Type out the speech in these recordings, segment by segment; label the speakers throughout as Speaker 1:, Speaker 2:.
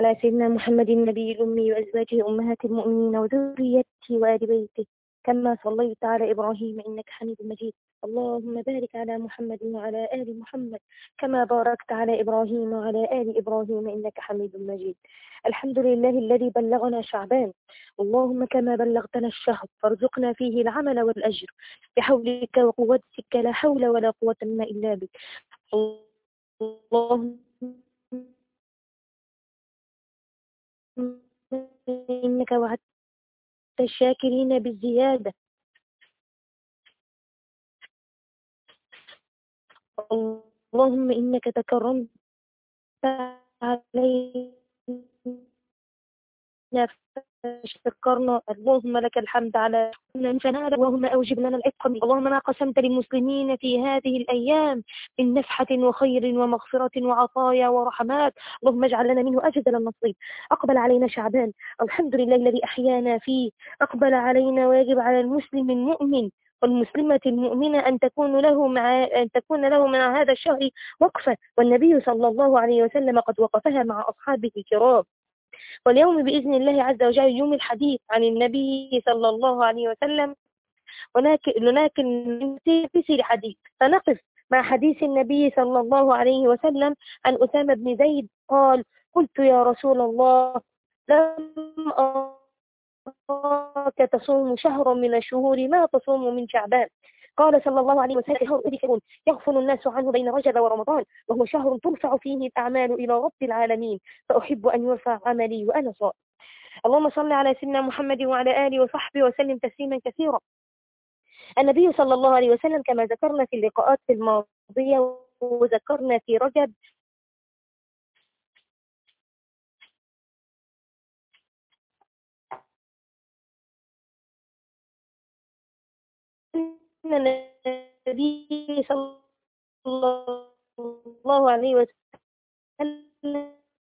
Speaker 1: على سيدنا محمد النبي الأمي وأزواجه أمهات المؤمنين وذريته وآل بيته كما صليت على إبراهيم إنك حميد مجيد اللهم بارك على محمد وعلى آل محمد كما باركت على إبراهيم وعلى آل إبراهيم إنك حميد مجيد الحمد لله الذي بلغنا شعبان اللهم كما بلغتنا الشهر فارزقنا فيه العمل والأجر بحولك وقوتك لا حول ولا قوة لنا إلا بك اللهم إنك وعدت الشاكرين بالزيادة اللهم إنك تكرمت علينا شكرنا اللهم لك الحمد على فنال اللهم أوجب لنا العتق اللهم ما قسمت للمسلمين في هذه الأيام من نفحة وخير ومغفرة وعطايا ورحمات اللهم اجعل لنا منه أجدل النصيب أقبل علينا شعبان الحمد لله الذي أحيانا فيه أقبل علينا ويجب على المسلم المؤمن والمسلمة المؤمنة أن تكون له مع أن تكون له مع هذا الشهر وقفة والنبي صلى الله عليه وسلم قد وقفها مع أصحابه الكرام واليوم بإذن الله عز وجل يوم الحديث عن النبي صلى الله عليه وسلم ولكن نسير الحديث فنقف مع حديث النبي صلى الله عليه وسلم عن أسامة بن زيد قال قلت يا رسول الله لم أراك تصوم شهرا من الشهور ما تصوم من شعبان قال صلى الله عليه وسلم شهر ذكر يغفل الناس عنه بين رجب ورمضان وهو شهر ترفع فيه الأعمال إلى رب العالمين فأحب أن يرفع عملي وأنا صائم اللهم صل على سيدنا محمد وعلى آله وصحبه وسلم تسليما كثيرا النبي صلى الله عليه وسلم كما ذكرنا في اللقاءات الماضية وذكرنا في رجب أن النبي صلى الله عليه وسلم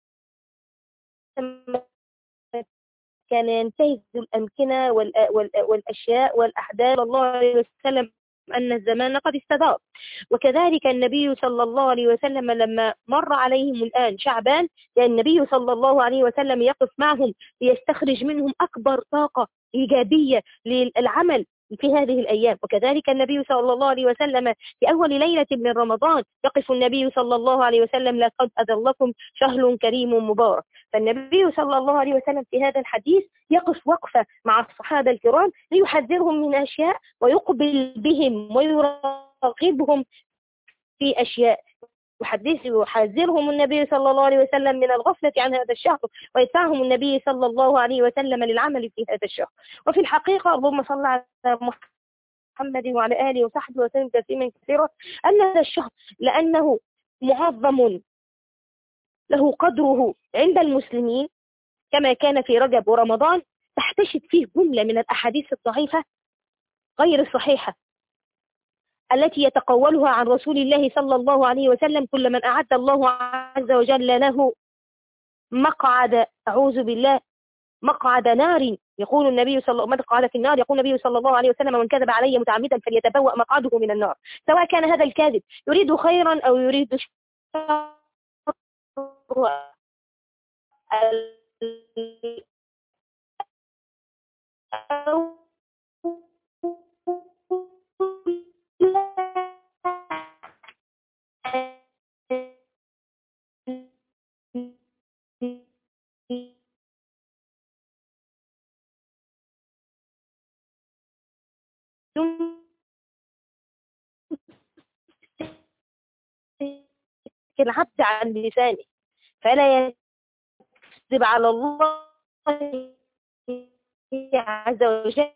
Speaker 1: كان ينتهز الأمكنة والأشياء والأحداث الله عليه وسلم أن الزمان قد استدار وكذلك النبي صلى الله عليه وسلم لما مر عليهم الآن شعبان يعني النبي صلى الله عليه وسلم يقف معهم ليستخرج منهم أكبر طاقة إيجابية للعمل في هذه الأيام وكذلك النبي صلى الله عليه وسلم في أول ليلة من رمضان يقف النبي صلى الله عليه وسلم لقد أذلكم شهر كريم مبارك فالنبي صلى الله عليه وسلم في هذا الحديث يقف وقفة مع الصحابة الكرام ليحذرهم من أشياء ويقبل بهم ويراقبهم في أشياء يحدث يحذرهم النبي صلى الله عليه وسلم من الغفلة عن هذا الشهر ويدفعهم النبي صلى الله عليه وسلم للعمل في هذا الشهر وفي الحقيقة اللهم صل على محمد وعلى آله وصحبه وسلم تسليما كثيرا أن هذا الشهر لأنه معظم له قدره عند المسلمين كما كان في رجب ورمضان تحتشد فيه جملة من الأحاديث الضعيفة غير الصحيحة التي يتقولها عن رسول الله صلى الله عليه وسلم كل من أعد الله عز وجل له مقعد أعوذ بالله مقعد نار يقول النبي صلى الله مقعد في النار يقول النبي صلى الله عليه وسلم من كذب علي متعمدا فليتبوأ مقعده من النار سواء كان هذا الكاذب يريد خيرا أو يريد شر أو العبد عن لسانه فلا يكذب على الله عز وجل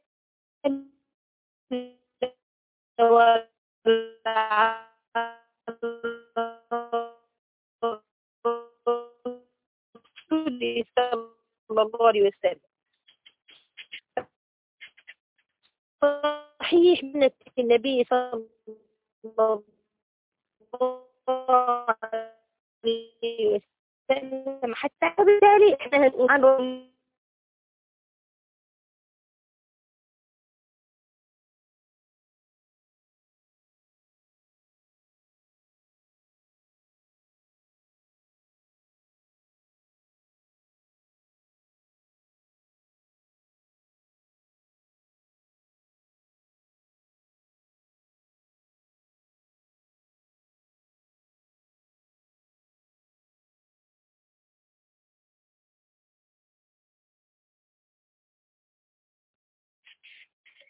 Speaker 1: صلى الله عليه وسلم صحيح من النبي صلى الله عليه وسلم حتى بالتالي احنا هنقول عنه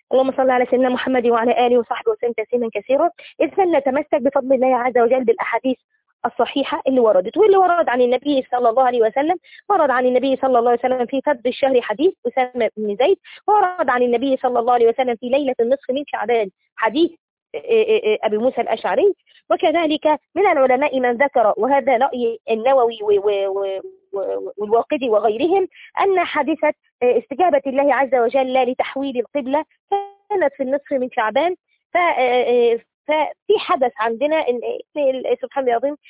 Speaker 1: اللهم صل على سيدنا محمد وعلى آله وصحبه وسلم تسليما كثيرا إذ فلنتمسك بفضل الله عز وجل بالأحاديث الصحيحة اللي وردت واللي ورد عن النبي صلى الله عليه وسلم ورد عن النبي صلى الله عليه وسلم في فضل الشهر حديث أسامة بن زيد ورد عن النبي صلى الله عليه وسلم في ليلة النصف من شعبان حديث أبي موسى الأشعري وكذلك من العلماء من ذكر وهذا رأي النووي والواقدي وغيرهم أن حادثة استجابة الله عز وجل لتحويل القبلة كانت في النصف من شعبان ففي حدث عندنا ان سبحان الله العظيم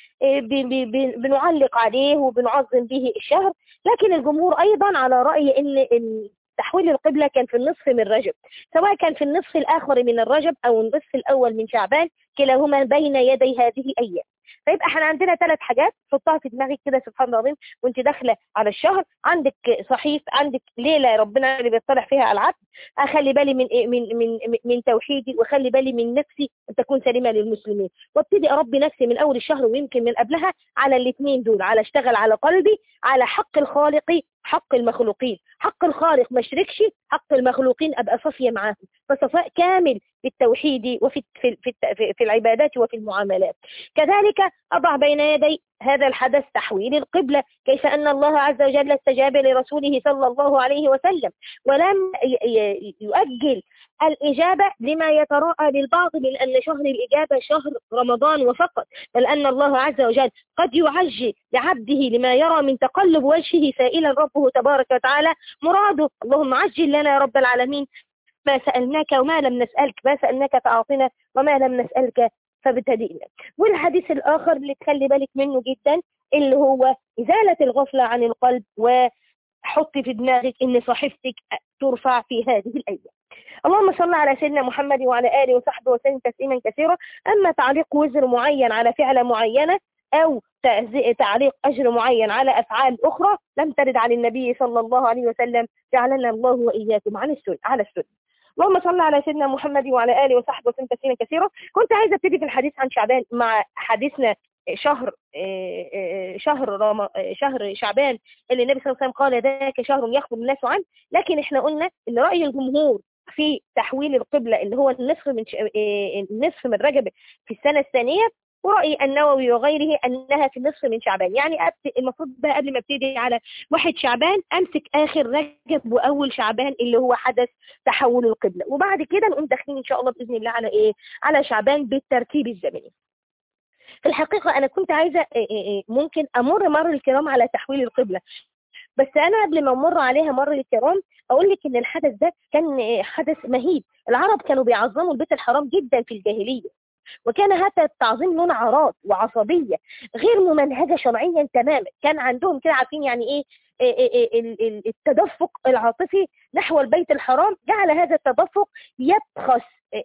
Speaker 1: بنعلق عليه وبنعظم به الشهر لكن الجمهور ايضا على راي ان تحويل القبلة كان في النصف من رجب سواء كان في النصف الآخر من الرجب أو النصف الأول من شعبان كلاهما بين يدي هذه أيام فيبقى احنا عندنا ثلاث حاجات حطها في دماغك كده سبحان الله العظيم وانت داخله على الشهر عندك صحيف عندك ليله ربنا اللي بيطلع فيها على العبد اخلي بالي من من من من توحيدي واخلي بالي من نفسي ان تكون سليمه للمسلمين وابتدي اربي نفسي من اول الشهر ويمكن من قبلها على الاثنين دول على اشتغل على قلبي على حق الخالق حق المخلوقين حق الخالق ما اشركش حق المخلوقين ابقى صافيه معاهم فصفاء كامل في التوحيد وفي في في, في العبادات وفي المعاملات كذلك اضع بين يدي هذا الحدث تحويل القبلة كيف أن الله عز وجل استجاب لرسوله صلى الله عليه وسلم ولم يؤجل الإجابة لما يتراءى للبعض من أن شهر الإجابة شهر رمضان وفقط بل أن الله عز وجل قد يعجل لعبده لما يرى من تقلب وجهه سائلا ربه تبارك وتعالى مراده اللهم عجل لنا يا رب العالمين ما سألناك وما لم نسألك ما سألناك فأعطنا وما لم نسألك فابتدئنا والحديث الآخر اللي تخلي بالك منه جدا اللي هو إزالة الغفلة عن القلب وحطي في دماغك إن صحيفتك ترفع في هذه الأيام اللهم صل على سيدنا محمد وعلى آله وصحبه وسلم تسليما كثيرا أما تعليق وزر معين على فعلة معينة أو تعليق أجر معين على أفعال أخرى لم ترد عن النبي صلى الله عليه وسلم جعلنا الله وإياكم عن السنة على السنة اللهم صل على سيدنا محمد وعلى اله وصحبه وسلم تسليما كثيرا كنت عايزه ابتدي في الحديث عن شعبان مع حديثنا شهر شهر رم... شهر شعبان اللي النبي صلى الله عليه وسلم قال ذاك شهر يخطب الناس عنه لكن احنا قلنا ان راي الجمهور في تحويل القبلة اللي هو النصف من ش... النصف من رجب في السنة الثانية ورأي النووي وغيره أنها في النصف من شعبان يعني المفروض بقى قبل ما ابتدي على واحد شعبان أمسك آخر رجب وأول شعبان اللي هو حدث تحول القبلة وبعد كده نقوم داخلين إن شاء الله بإذن الله على إيه على شعبان بالترتيب الزمني في الحقيقة أنا كنت عايزة ممكن أمر مر الكرام على تحويل القبلة بس أنا قبل ما أمر عليها مر الكرام أقول لك إن الحدث ده كان حدث مهيب العرب كانوا بيعظموا البيت الحرام جدا في الجاهلية وكان هذا التعظيم له عراض وعصبية غير ممنهجة شرعيا تماما كان عندهم كده عارفين يعني ايه التدفق العاطفي نحو البيت الحرام جعل هذا التدفق يبخس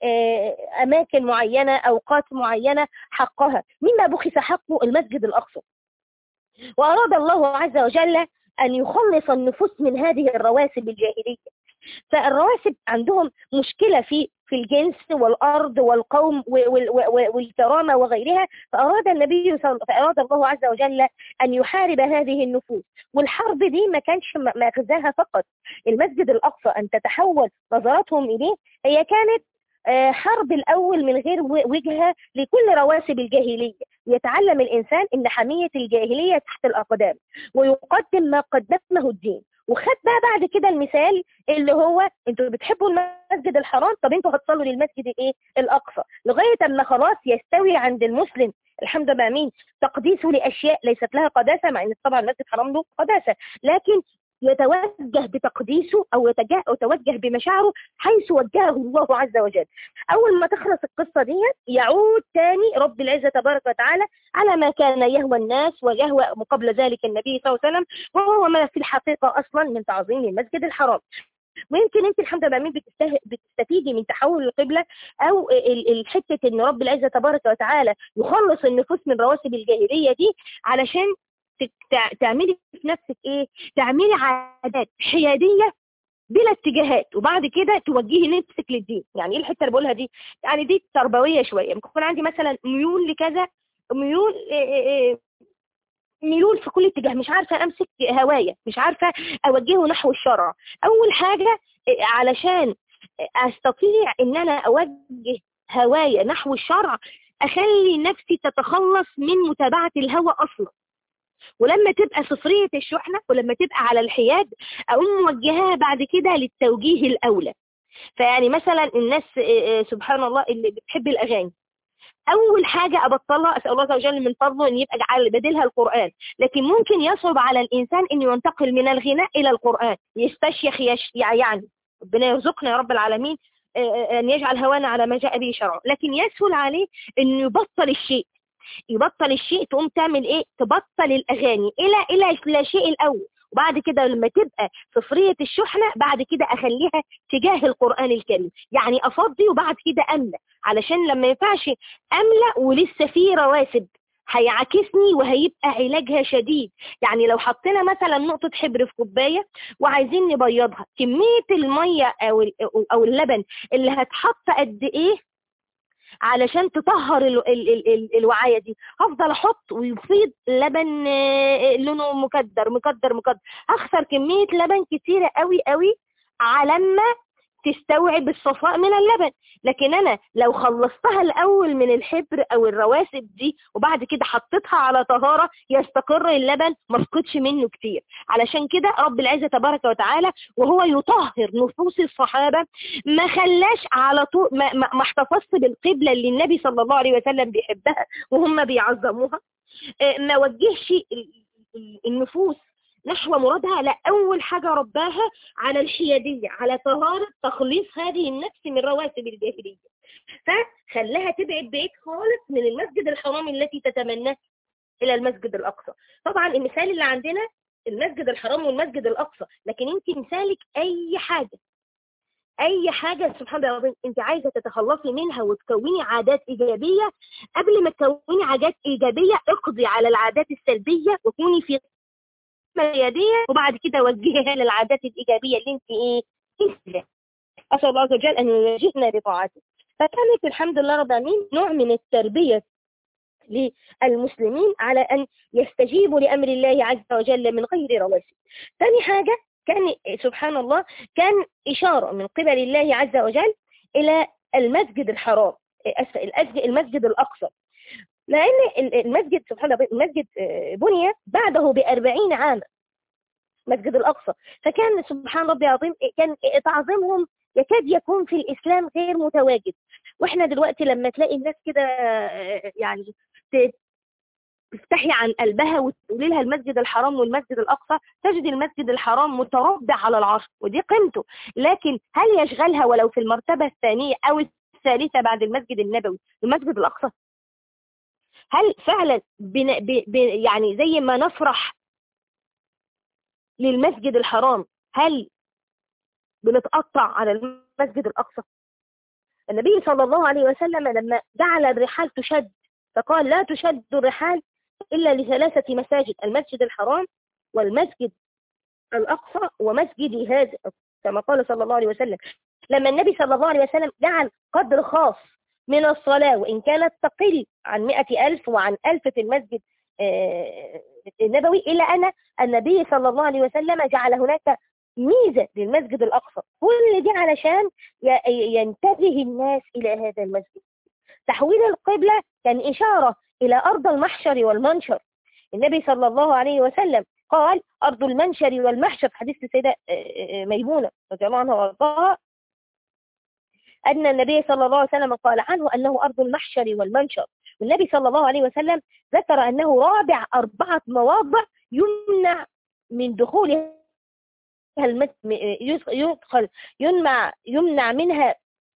Speaker 1: أماكن معينة أوقات معينة حقها مما بخس حقه المسجد الأقصى وأراد الله عز وجل أن يخلص النفوس من هذه الرواسب الجاهلية فالرواسب عندهم مشكلة في في الجنس والأرض والقوم والكرامة وغيرها فأراد النبي فأراد الله عز وجل أن يحارب هذه النفوس والحرب دي ما كانش ماخذاها فقط المسجد الأقصى أن تتحول نظراتهم إليه هي كانت حرب الأول من غير وجهة لكل رواسب الجاهلية يتعلم الإنسان أن حمية الجاهلية تحت الأقدام ويقدم ما قدمه الدين وخد بقى بعد كده المثال اللي هو انتوا بتحبوا المسجد الحرام طب انتوا هتصلوا للمسجد الايه الاقصى لغايه اما خلاص يستوي عند المسلم الحمد لله مين تقديسه لاشياء ليست لها قداسه مع ان طبعا المسجد الحرام له قداسه لكن يتوجه بتقديسه أو يتوجه بمشاعره حيث وجهه الله عز وجل أول ما تخلص القصة دي يعود تاني رب العزة تبارك وتعالى على ما كان يهوى الناس ويهوى قبل ذلك النبي صلى الله عليه وسلم وهو ما في الحقيقة أصلا من تعظيم المسجد الحرام ويمكن انت الحمد لله بتستفيدي من تحول القبلة او الحتة ان رب العزة تبارك وتعالى يخلص النفوس من رواسب الجاهلية دي علشان تعملي في نفسك ايه تعملي عادات حيادية بلا اتجاهات وبعد كده توجهي نفسك للدين يعني ايه الحته اللي بقولها دي يعني دي تربويه شويه ممكن يكون عندي مثلا ميول لكذا ميول إيه ميول في كل اتجاه مش عارفه امسك هوايه مش عارفه اوجهه نحو الشرع اول حاجه علشان استطيع ان انا اوجه هوايا نحو الشرع اخلي نفسي تتخلص من متابعة الهوى اصلا ولما تبقى صفرية الشحنة ولما تبقى على الحياد اقوم موجهاها بعد كده للتوجيه الاولى فيعني مثلا الناس سبحان الله اللي بتحب الاغاني اول حاجة ابطلها اسال الله عز وجل من فضله ان يبقى جعل بديلها القرآن لكن ممكن يصعب على الانسان انه ينتقل من الغناء الى القرآن يستشيخ يش يعني ربنا يرزقنا يا رب العالمين ان يجعل هوانا على ما جاء به شرعه لكن يسهل عليه انه يبطل الشيء يبطل الشيء تقوم تعمل ايه تبطل الاغاني الى الى لا شيء الاول وبعد كده لما تبقى صفرية الشحنة بعد كده أخليها تجاه القرآن الكريم يعني أفضي وبعد كده أملى علشان لما ينفعش أملى ولسه في رواسب هيعكسني وهيبقى علاجها شديد يعني لو حطينا مثلا نقطة حبر في كوباية وعايزين نبيضها كمية المية أو, أو اللبن اللي هتحط قد إيه علشان تطهر ال ال ال ال الوعايه دي هفضل احط ويفيض لبن لونه مكدر مكدر مكدر هخسر كميه لبن كتيره قوي قوي على ما تستوعب الصفاء من اللبن لكن انا لو خلصتها الاول من الحبر او الرواسب دي وبعد كده حطيتها على طهارة يستقر اللبن ما فقدش منه كتير علشان كده رب العزة تبارك وتعالى وهو يطهر نفوس الصحابة ما خلاش على طول ما, ما, ما احتفظت بالقبلة اللي النبي صلى الله عليه وسلم بيحبها وهم بيعظموها ما وجهش النفوس نحو مرادها لا أول حاجة رباها على الحيادية على طهارة تخليص هذه النفس من رواسب الجاهلية فخلاها تبعد بعيد خالص من المسجد الحرام التي تتمناه إلى المسجد الأقصى طبعا المثال اللي عندنا المسجد الحرام والمسجد الأقصى لكن انت مثالك أي حاجة اي حاجة سبحان الله انت عايزة تتخلصي منها وتكوني عادات ايجابية قبل ما تكوني عادات ايجابية اقضي على العادات السلبية وكوني في اليدية وبعد كده وجهها للعادات الإيجابية اللي انت ايه تسلم أسأل الله عز وجل أن يواجهنا بطاعته فكانت الحمد لله رب العالمين نوع من التربية للمسلمين على أن يستجيبوا لأمر الله عز وجل من غير رواسب ثاني حاجة كان سبحان الله كان إشارة من قبل الله عز وجل إلى المسجد الحرام المسجد الأقصى لأن المسجد سبحان الله المسجد بني بعده بأربعين عاما مسجد الأقصى فكان سبحان ربي العظيم كان تعظيمهم يكاد يكون في الإسلام غير متواجد وإحنا دلوقتي لما تلاقي الناس كده يعني تفتحي عن قلبها وتقولي لها المسجد الحرام والمسجد الأقصى تجد المسجد الحرام متربع على العرش ودي قيمته لكن هل يشغلها ولو في المرتبة الثانية أو الثالثة بعد المسجد النبوي المسجد الأقصى هل فعلا بن... ب... ب... يعني زي ما نفرح للمسجد الحرام هل بنتقطع على المسجد الأقصى النبي صلى الله عليه وسلم لما جعل الرحال تشد فقال لا تشد الرحال إلا لثلاثة مساجد المسجد الحرام والمسجد الأقصى ومسجد هذا كما قال صلى الله عليه وسلم لما النبي صلى الله عليه وسلم جعل قدر خاص من الصلاة وإن كانت تقل عن مئة ألف وعن ألف في المسجد النبوي إلا أن النبي صلى الله عليه وسلم جعل هناك ميزة للمسجد الأقصى كل دي علشان ينتبه الناس إلى هذا المسجد تحويل القبلة كان إشارة إلى أرض المحشر والمنشر النبي صلى الله عليه وسلم قال أرض المنشر والمحشر في حديث السيدة ميمونة رضي الله عنها وارضاها أن النبي صلى الله عليه وسلم قال عنه أنه أرض المحشر والمنشر والنبي صلى الله عليه وسلم ذكر أنه رابع أربعة مواضع يمنع من دخولها يدخل يمنع يمنع منها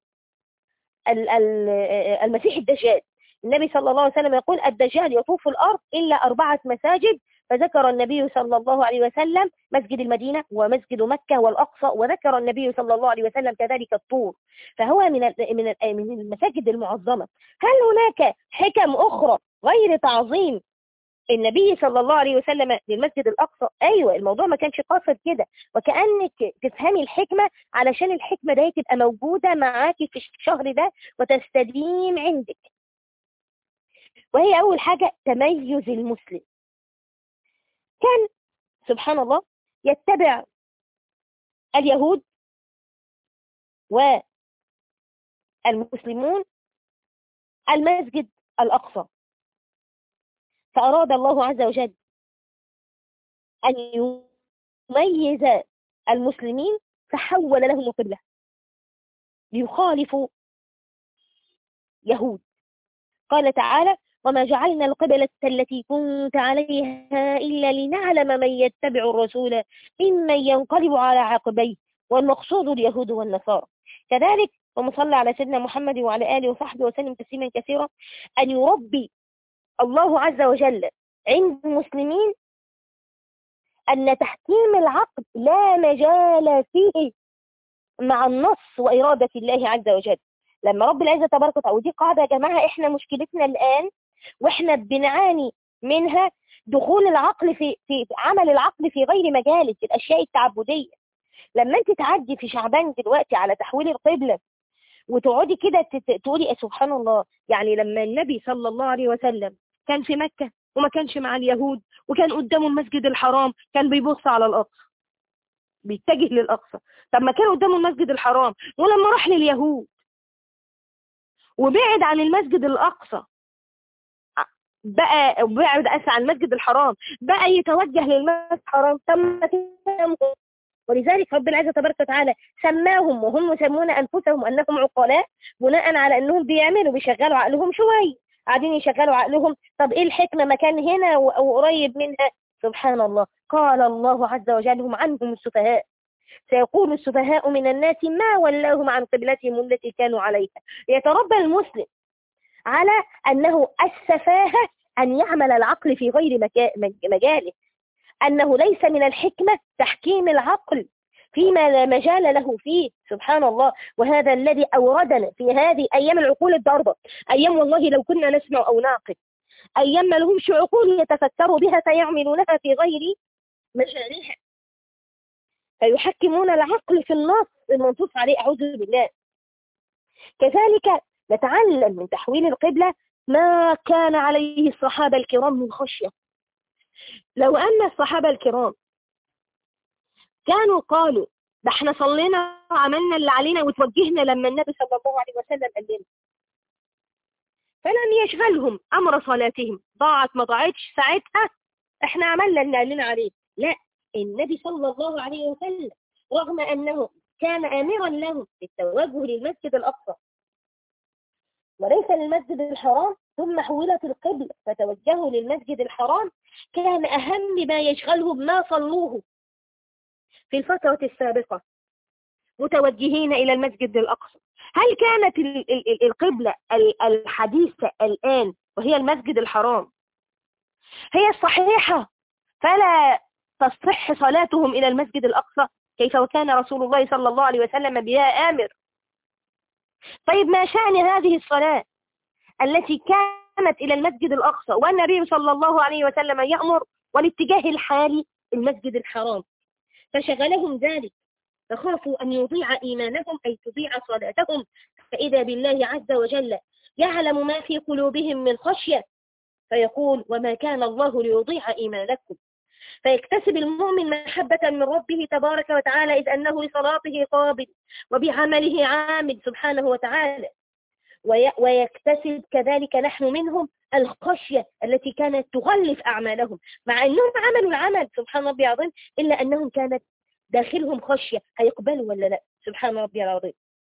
Speaker 1: المسيح الدجال النبي صلى الله عليه وسلم يقول الدجال يطوف الأرض إلا أربعة مساجد فذكر النبي صلى الله عليه وسلم مسجد المدينة ومسجد مكة والأقصى وذكر النبي صلى الله عليه وسلم كذلك الطور فهو من من من المساجد المعظمة هل هناك حكم أخرى غير تعظيم النبي صلى الله عليه وسلم للمسجد الأقصى أيوة الموضوع ما كانش قاصد كده وكأنك تفهمي الحكمة علشان الحكمة دي تبقى موجودة معاكي في الشهر ده وتستديم عندك وهي أول حاجة تميز المسلم كان سبحان الله يتبع اليهود والمسلمون المسجد الأقصى فأراد الله عز وجل أن يميز المسلمين فحول لهم القبلة ليخالفوا يهود قال تعالى وما جعلنا القبلة التي كنت عليها إلا لنعلم من يتبع الرسول ممن ينقلب على عقبيه والمقصود اليهود والنصارى كذلك ومصلى على سيدنا محمد وعلى آله وصحبه وسلم تسليما كثيرا أن يربي الله عز وجل عند المسلمين أن تحكيم العقد لا مجال فيه مع النص وإرادة الله عز وجل لما رب العزة تبارك وتعالى ودي قاعدة يا جماعة احنا مشكلتنا الآن واحنا بنعاني منها دخول العقل في في عمل العقل في غير مجاله في الاشياء التعبديه لما انت تعدي في شعبان دلوقتي على تحويل القبله وتقعدي كده تقولي سبحان الله يعني لما النبي صلى الله عليه وسلم كان في مكة وما كانش مع اليهود وكان قدامه المسجد الحرام كان بيبص على الأقصى بيتجه للأقصى طب ما كان قدامه المسجد الحرام ولما راح لليهود وبعد عن المسجد الأقصى بقى بعد عن المسجد الحرام بقى يتوجه للمسجد الحرام تم ولذلك رب العزة تبارك وتعالى سماهم وهم يسمون أنفسهم أنهم عقلاء بناء على أنهم بيعملوا بيشغلوا عقلهم شوية قاعدين يشغلوا عقلهم طب إيه الحكمة مكان هنا وقريب منها سبحان الله قال الله عز وجل هم عنهم السفهاء سيقول السفهاء من الناس ما ولاهم عن قبلتهم التي كانوا عليها يتربى المسلم على أنه السفاهة أن يعمل العقل في غير مجاله أنه ليس من الحكمة تحكيم العقل فيما لا مجال له فيه سبحان الله وهذا الذي أوردنا في هذه أيام العقول الضربة أيام والله لو كنا نسمع أو نعقل أيام ما لهمش عقول يتفكروا بها فيعملونها في غير مجالها فيحكمون العقل في النص المنصوص عليه أعوذ بالله كذلك نتعلم من تحويل القبلة ما كان عليه الصحابة الكرام من خشية لو أن الصحابة الكرام كانوا قالوا ده احنا صلينا وعملنا اللي علينا وتوجهنا لما النبي صلى الله عليه وسلم قال لنا فلم يشغلهم أمر صلاتهم ضاعت ما ضاعتش ساعتها احنا عملنا اللي قال لنا عليه لا النبي صلى الله عليه وسلم رغم أنه كان آمرا لهم بالتوجه للمسجد الأقصى وليس للمسجد الحرام ثم حولت القبلة فتوجهوا للمسجد الحرام كان أهم ما يشغلهم ما صلوه في الفترة السابقة متوجهين إلى المسجد الأقصى هل كانت القبلة الحديثة الآن وهي المسجد الحرام هي الصحيحة فلا تصح صلاتهم إلى المسجد الأقصى كيف وكان رسول الله صلى الله عليه وسلم بها آمر طيب ما شأن هذه الصلاة التي كانت إلى المسجد الأقصى والنبي صلى الله عليه وسلم يأمر والاتجاه الحالي المسجد الحرام فشغلهم ذلك فخافوا أن يضيع إيمانهم أي تضيع صلاتهم فإذا بالله عز وجل يعلم ما في قلوبهم من خشية فيقول وما كان الله ليضيع إيمانكم فيكتسب المؤمن محبة من ربه تبارك وتعالى إذ أنه لصلاته قابل وبعمله عامل سبحانه وتعالى ويكتسب كذلك نحن منهم الخشية التي كانت تغلف أعمالهم مع أنهم عملوا العمل سبحان ربي العظيم إلا أنهم كانت داخلهم خشية هيقبلوا ولا لا سبحان ربي العظيم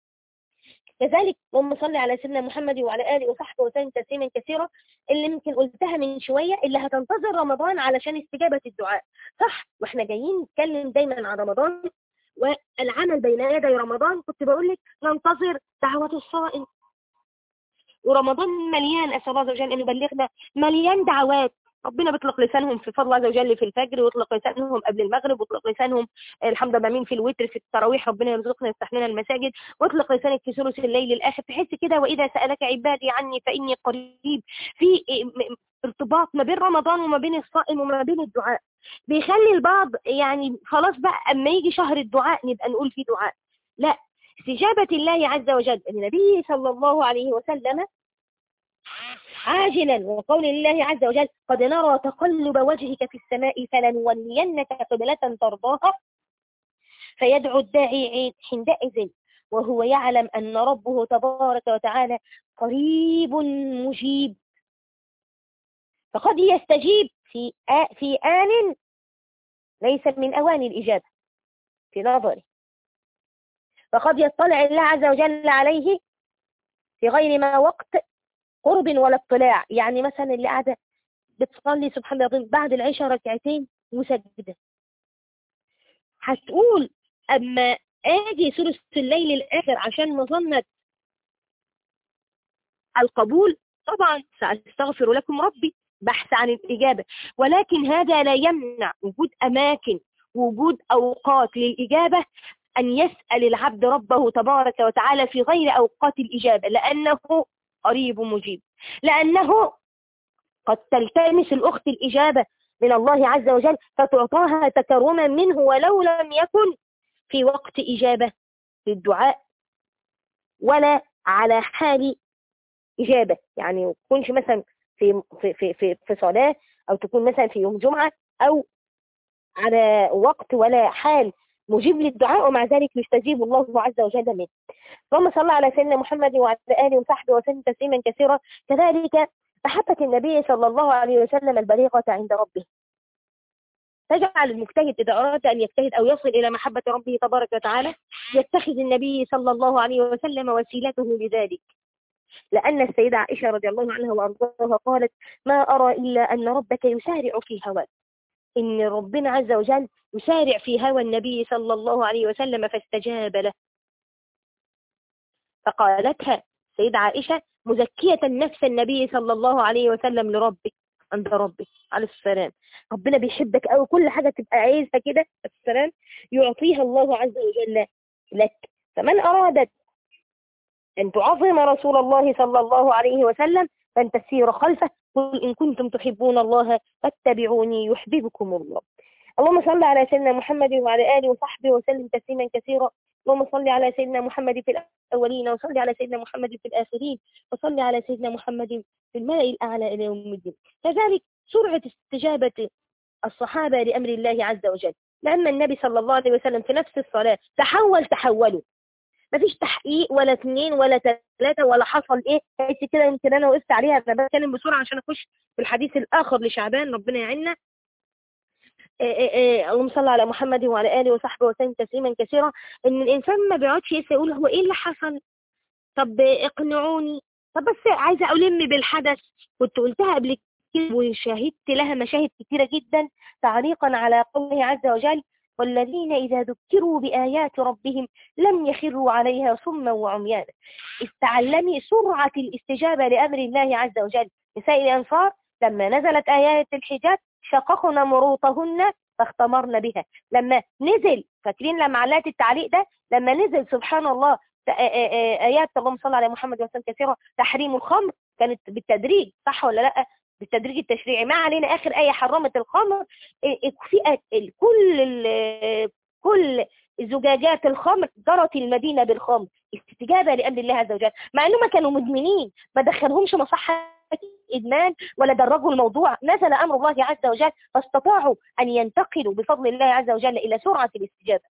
Speaker 1: كذلك اللهم صل على سيدنا محمد وعلى آله وصحبه وسلم تسليما كثيرا اللي يمكن قلتها من شوية اللي هتنتظر رمضان علشان استجابة الدعاء صح واحنا جايين نتكلم دايما عن رمضان والعمل بين يدي رمضان كنت بقول لك ننتظر دعوة الصائم ورمضان مليان أسأل الله عز وجل أن يبلغنا مليان دعوات ربنا بيطلق لسانهم في فضل عز وجل في الفجر ويطلق لسانهم قبل المغرب ويطلق لسانهم الحمد لله مين في الوتر في التراويح ربنا يرزقنا يفتح لنا المساجد ويطلق لسانك في ثلث الليل الاخر تحس كده واذا سالك عبادي عني فاني قريب في ارتباط ما بين رمضان وما بين الصائم وما بين الدعاء بيخلي البعض يعني خلاص بقى اما يجي شهر الدعاء نبقى نقول فيه دعاء لا استجابة الله عز وجل النبي صلى الله عليه وسلم عاجلا وقول الله عز وجل قد نرى تقلب وجهك في السماء فلنولينك قبلة ترضاها فيدعو الداعي حينئذ وهو يعلم أن ربه تبارك وتعالى قريب مجيب فقد يستجيب في في آن ليس من أوان الإجابة في نظري فقد يطلع الله عز وجل عليه في غير ما وقت قرب ولا اطلاع يعني مثلا اللي قاعدة بتصلي سبحان الله بعد العشاء ركعتين مسجدة هتقول أما آجي ثلث الليل الآخر عشان مظنة القبول طبعا سأستغفر لكم ربي بحث عن الإجابة ولكن هذا لا يمنع وجود أماكن وجود أوقات للإجابة أن يسأل العبد ربه تبارك وتعالى في غير أوقات الإجابة لأنه قريب مجيب لأنه قد تلتمس الأخت الإجابة من الله عز وجل فتعطاها تكرما منه ولو لم يكن في وقت إجابة للدعاء ولا على حال إجابة يعني ما تكونش مثلا في في في في, في صلاة أو تكون مثلا في يوم جمعة أو على وقت ولا حال مجيب للدعاء ومع ذلك يستجيب الله عز وجل منه اللهم صل على سيدنا محمد وعلى آله وصحبه وسلم تسليما كثيرا كذلك محبة النبي صلى الله عليه وسلم البليغة عند ربه تجعل المجتهد إذا أراد أن يجتهد أو يصل إلى محبة ربه تبارك وتعالى يتخذ النبي صلى الله عليه وسلم وسيلته لذلك لأن السيدة عائشة رضي الله عنها وأرضاها قالت ما أرى إلا أن ربك يسارع في هواك إن ربنا عز وجل يسارع في هوى النبي صلى الله عليه وسلم فاستجاب له فقالتها سيدة عائشة مزكية نفس النبي صلى الله عليه وسلم لربه عند ربه عليه السلام ربنا بيحبك أو كل حاجة تبقى عايزها كده السلام يعطيها الله عز وجل لك فمن أرادت أن تعظم رسول الله صلى الله عليه وسلم فأن تسير خلفه قل إن كنتم تحبون الله فاتبعوني يحببكم الله اللهم صل على سيدنا محمد وعلى آله وصحبه وسلم تسليما كثيرا اللهم صل على سيدنا محمد في الأولين وصل على سيدنا محمد في الآخرين وصل على سيدنا محمد في الملأ الأعلى إلى يوم الدين كذلك سرعة استجابة الصحابة لأمر الله عز وجل لما النبي صلى الله عليه وسلم في نفس الصلاة تحول تحولوا مفيش تحقيق ولا اثنين ولا ثلاثة ولا حصل ايه بس كده يمكن انا وقفت عليها انا بتكلم بسرعة عشان اخش في الحديث الاخر لشعبان ربنا يعيننا إيه إيه إيه اللهم صل على محمد وعلى اله وصحبه وسلم تسليما كثيرا ان الانسان ما بيقعدش يقول هو ايه اللي حصل طب اقنعوني طب بس عايزه الم بالحدث كنت قلتها قبل كده وشاهدت لها مشاهد كثيره جدا تعليقا على قوله عز وجل والذين إذا ذكروا بآيات ربهم لم يخروا عليها صما وعميانا استعلمي سرعة الاستجابة لأمر الله عز وجل نساء الأنصار لما نزلت آيات الحجاب شققنا مروطهن فاختمرن بها لما نزل فاكرين لما علات التعليق ده لما نزل سبحان الله آيات اللهم صل على محمد وسلم كثيرة تحريم الخمر كانت بالتدريج صح ولا لا بالتدريج التشريعي ما علينا آخر آية حرمت الخمر فئة كل كل زجاجات الخمر جرت المدينة بالخمر استجابة لأمر الله عز وجل مع أنهم كانوا مدمنين ما دخلهمش مصحة إدمان ولا درجوا الموضوع نزل أمر الله عز وجل فاستطاعوا أن ينتقلوا بفضل الله عز وجل إلى سرعة الاستجابة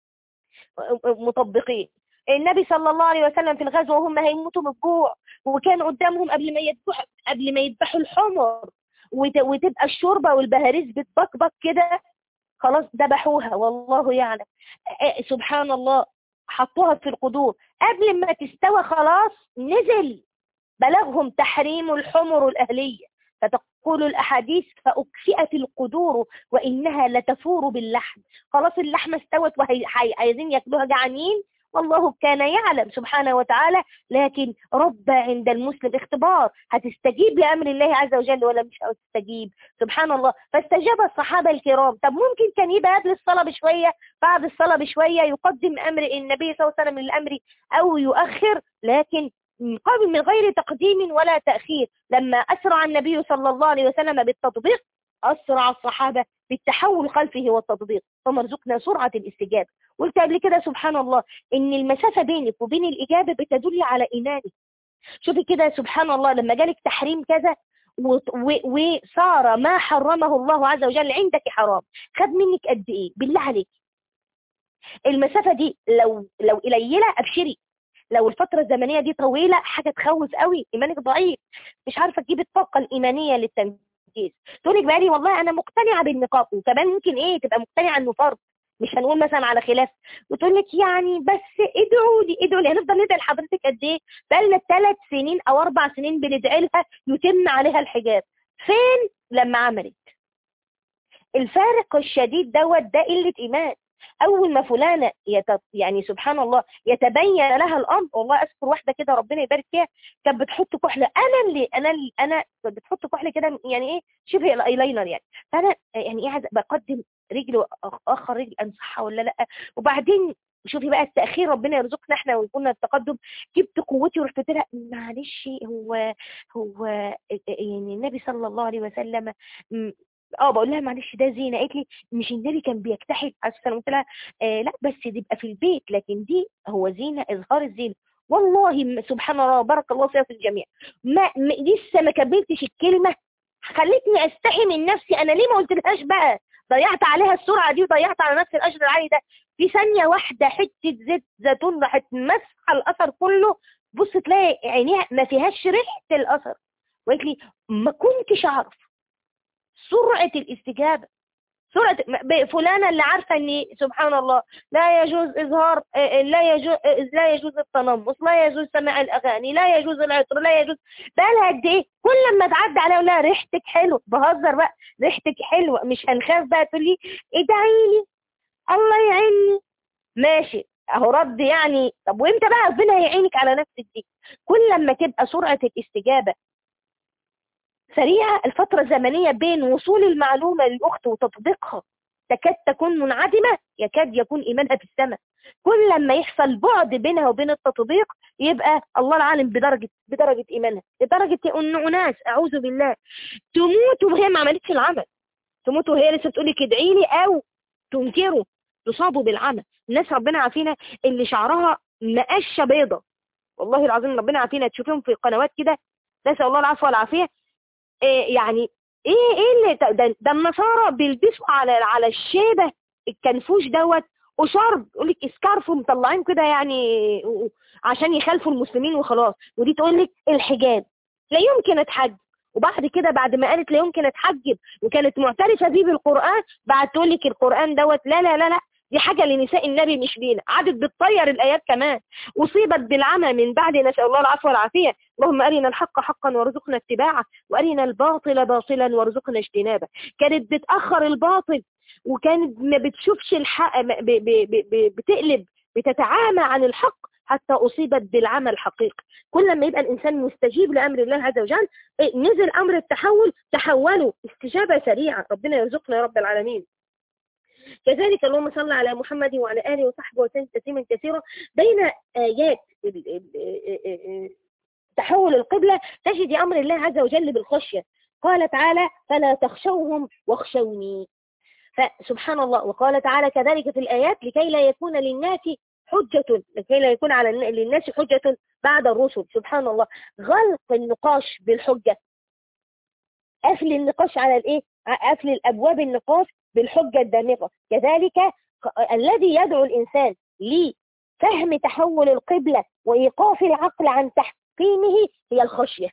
Speaker 1: مطبقين النبي صلى الله عليه وسلم في الغزوة وهم هيموتوا من الجوع وكان قدامهم قبل ما يذبحوا قبل ما يذبحوا الحمر وتبقى الشوربة والبهاريز بتبكبك كده خلاص ذبحوها والله يعلم سبحان الله حطوها في القدور قبل ما تستوى خلاص نزل بلغهم تحريم الحمر الأهلية فتقول الأحاديث فأكفئت القدور وإنها لتفور باللحم خلاص اللحمة استوت وعايزين ياكلوها جعانين والله كان يعلم سبحانه وتعالى لكن رب عند المسلم اختبار هتستجيب لأمر الله عز وجل ولا مش هتستجيب سبحان الله فاستجاب الصحابة الكرام طب ممكن كان يبقى قبل الصلاة بشوية بعد الصلاة بشوية يقدم أمر النبي صلى الله عليه وسلم للأمر أو يؤخر لكن قبل من غير تقديم ولا تأخير لما أسرع النبي صلى الله عليه وسلم بالتطبيق أسرع الصحابة بالتحول خلفه والتطبيق ثم ارزقنا سرعة الاستجابة قلت قبل كده سبحان الله إن المسافة بينك وبين الإجابة بتدل على إيمانك شوفي كده سبحان الله لما جالك تحريم كذا وصار ما حرمه الله عز وجل عندك حرام خد منك قد إيه بالله عليك المسافة دي لو لو قليلة ابشري لو الفترة الزمنية دي طويلة حاجة تخوف قوي ايمانك ضعيف مش عارفة تجيب الطاقة الايمانية للتنفيذ تقول لك بقالي والله انا مقتنعة بالنقاب وكمان ممكن ايه تبقى مقتنعة انه فرض مش هنقول مثلا على خلاف وتقول لك يعني بس ادعوا لي ادعوا لي هنفضل ندعي لحضرتك قد ايه بقالنا ثلاث سنين او اربع سنين بندعي لها يتم عليها الحجاب فين لما عملت الفارق الشديد دوت ده قله ايمان اول ما فلانه يت... يعني سبحان الله يتبين لها الامر والله اذكر واحده كده ربنا يبارك فيها كانت بتحط كحله انا اللي انا اللي انا بتحط كحله كده يعني ايه شبه الايلاينر يعني فانا يعني ايه عايزه بقدم رجل اخر رجل انصحها ولا لا وبعدين شوفي بقى التاخير ربنا يرزقنا احنا ويكون التقدم جبت قوتي ورحت قلت لها معلش هو هو يعني النبي صلى الله عليه وسلم اه بقول لها معلش ده زينه قالت لي مش النبي كان بيجتهد عليه السلام قلت لها آه لا بس دي يبقى في البيت لكن دي هو زينه اظهار الزينه والله سبحان الله بارك الله فيها في الجميع ما لسه ما كملتش الكلمه خلتني استحي من نفسي انا ليه ما قلتلهاش بقى ضيعت عليها السرعه دي وضيعت على نفسي الاجر العالي ده في ثانيه واحده حته زيت زيتون راحت مسحه الاثر كله بص تلاقي عينيها ما فيهاش ريحه الاثر وقالت لي ما كنتش اعرف سرعة الاستجابة سرعة فلانة اللي عارفة ان سبحان الله لا يجوز اظهار لا يجوز لا يجوز التنمص لا يجوز سماع الاغاني لا يجوز العطر لا يجوز بالها قد ايه كل لما تعدي عليها ولا ريحتك حلوه بهزر بقى ريحتك حلوه مش هنخاف بقى تقول لي ادعي لي الله يعيني ماشي اهو رد يعني طب وامتى بقى ربنا هيعينك على نفسك دي كل لما تبقى سرعه الاستجابه سريعة الفترة الزمنية بين وصول المعلومة للأخت وتطبيقها تكاد تكون منعدمة يكاد يكون إيمانها في السماء كل لما يحصل بعد بينها وبين التطبيق يبقى الله العالم بدرجة بدرجة إيمانها لدرجة أن أناس أعوذ بالله تموت وهي ما عملتش العمل تموت وهي لسه بتقول لك ادعي لي أو تنكره تصابوا بالعمى الناس ربنا عافينا اللي شعرها مقشة بيضة والله العظيم ربنا عافينا تشوفيهم في قنوات كده نسأل الله العفو والعافية إيه يعني ايه ايه اللي ده, ده النصارى بيلبسوا على على الشيبه الكنفوش دوت وشرب يقول لك اسكارف ومطلعين كده يعني عشان يخالفوا المسلمين وخلاص ودي تقول لك الحجاب لا يمكن اتحجب وبعد كده بعد ما قالت لا يمكن اتحجب وكانت معترفه بيه بالقران بعد تقول لك القران دوت لا لا لا لا دي حاجة لنساء النبي مش لينا عادت بتطير الآيات كمان أصيبت بالعمى من بعد نسأل الله العفو والعافية اللهم أرنا الحق حقا وارزقنا اتباعه وأرنا الباطل باطلا وارزقنا اجتنابه كانت بتأخر الباطل وكانت ما بتشوفش الحق بتقلب بتتعامى عن الحق حتى أصيبت بالعمى الحقيقي كل ما يبقى الإنسان مستجيب لأمر الله عز وجل نزل أمر التحول تحولوا استجابة سريعة ربنا يرزقنا يا رب العالمين كذلك اللهم صل على محمد وعلى آله وصحبه وسلم تسليما كثيرا بين آيات تحول القبلة تجد أمر الله عز وجل بالخشية قال تعالى فلا تخشوهم واخشوني فسبحان الله وقال تعالى كذلك في الآيات لكي لا يكون للناس حجة لكي لا يكون على للناس حجة بعد الرسل سبحان الله غلق النقاش بالحجة قفل النقاش على الايه قفل الابواب النقاش بالحجة الدامغة كذلك الذي يدعو الإنسان لفهم تحول القبلة وإيقاف العقل عن تحكيمه هي الخشية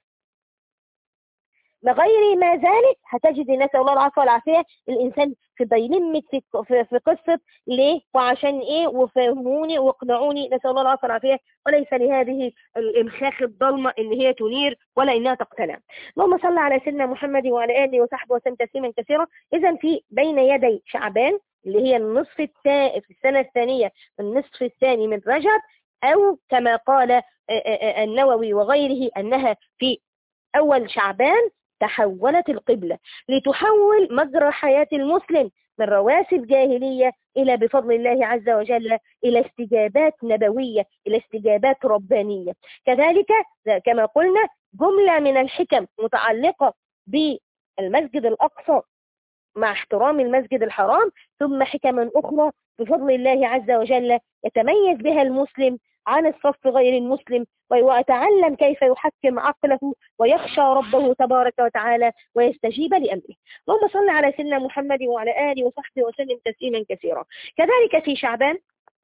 Speaker 1: بغير ما ذلك هتجد نسأل الله العفو والعافية الإنسان في بيلمك في, في قصة ليه وعشان إيه وفهموني واقنعوني نسأل الله العفو والعافية وليس لهذه الإمخاخ الضلمة إن هي تنير ولا إنها تقتنع اللهم صل على سيدنا محمد وعلى آله وصحبه وسلم تسليما كثيرا إذا في بين يدي شعبان اللي هي النصف الثاني في السنة الثانية النصف الثاني من رجب أو كما قال النووي وغيره أنها في أول شعبان تحولت القبلة لتحول مجرى حياة المسلم من رواسب جاهلية إلى بفضل الله عز وجل إلى استجابات نبوية إلى استجابات ربانية كذلك كما قلنا جملة من الحكم متعلقة بالمسجد الأقصى مع احترام المسجد الحرام ثم حكما أخرى بفضل الله عز وجل يتميز بها المسلم عن الصف غير المسلم ويتعلم كيف يحكم عقله ويخشى ربه تبارك وتعالى ويستجيب لأمره اللهم صل على سيدنا محمد وعلى آله وصحبه وسلم تسليما كثيرا كذلك في شعبان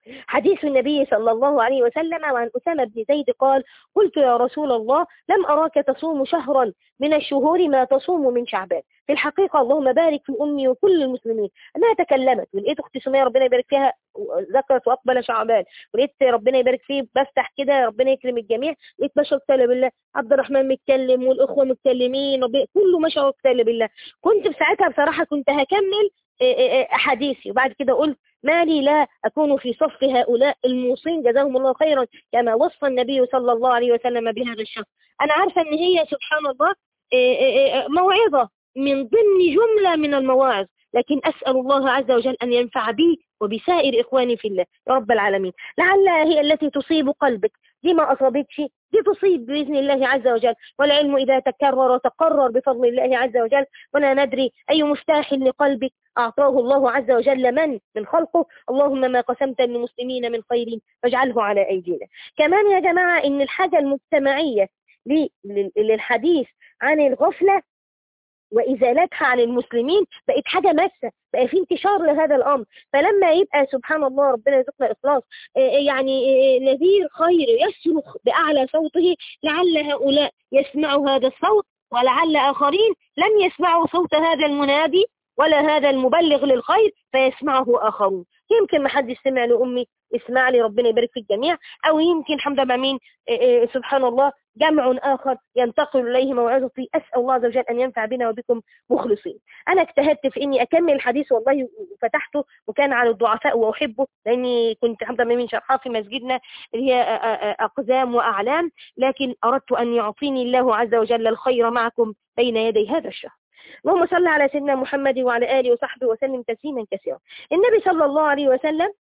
Speaker 1: حديث النبي صلى الله عليه وسلم وعن أسامة بن زيد قال قلت يا رسول الله لم أراك تصوم شهرا من الشهور ما تصوم من شعبان في الحقيقة اللهم بارك في أمي وكل المسلمين أنها تكلمت ولقيت أختي سمية ربنا يبارك فيها ذكرت وأقبل شعبان ولقيت ربنا يبارك فيه بفتح كده ربنا يكرم الجميع لقيت ما شاء الله بالله عبد الرحمن متكلم والإخوة متكلمين كله ما شاء الله بالله كنت في ساعتها بصراحة كنت هكمل أحاديثي وبعد كده قلت ما لي لا أكون في صف هؤلاء الموصين جزاهم الله خيرا كما وصف النبي صلى الله عليه وسلم بهذا الشخص أنا عارفة أن هي سبحان الله موعظة من ضمن جملة من المواعظ لكن أسأل الله عز وجل أن ينفع بي وبسائر إخواني في الله يا رب العالمين لعلها هي التي تصيب قلبك دي ما أصابتش دي تصيب بإذن الله عز وجل والعلم إذا تكرر تقرر بفضل الله عز وجل ولا ندري أي مفتاح لقلبك أعطاه الله عز وجل من من خلقه اللهم ما قسمت للمسلمين من خير فاجعله على أيدينا كمان يا جماعة إن الحاجة المجتمعية للحديث عن الغفلة وإزالتها عن المسلمين بقت حاجة ماسة بقى في انتشار لهذا الأمر فلما يبقى سبحان الله ربنا يرزقنا إخلاص يعني نذير خير يصرخ بأعلى صوته لعل هؤلاء يسمعوا هذا الصوت ولعل آخرين لم يسمعوا صوت هذا المنادي ولا هذا المبلغ للخير فيسمعه آخرون يمكن ما حد سمع لأمي اسمع لي ربنا يبارك في الجميع أو يمكن حمد مامين سبحان الله جمع آخر ينتقل إليه موعظتي أسأل الله عز وجل أن ينفع بنا وبكم مخلصين أنا اجتهدت في إني أكمل الحديث والله وفتحته وكان على الضعفاء وأحبه لأني كنت حمد مامين شرحها في مسجدنا اللي هي أقزام وأعلام لكن أردت أن يعطيني الله عز وجل الخير معكم بين يدي هذا الشهر اللهم صل على سيدنا محمد وعلى آله وصحبه وسلم تسليما كثيرا النبي صلى الله عليه وسلم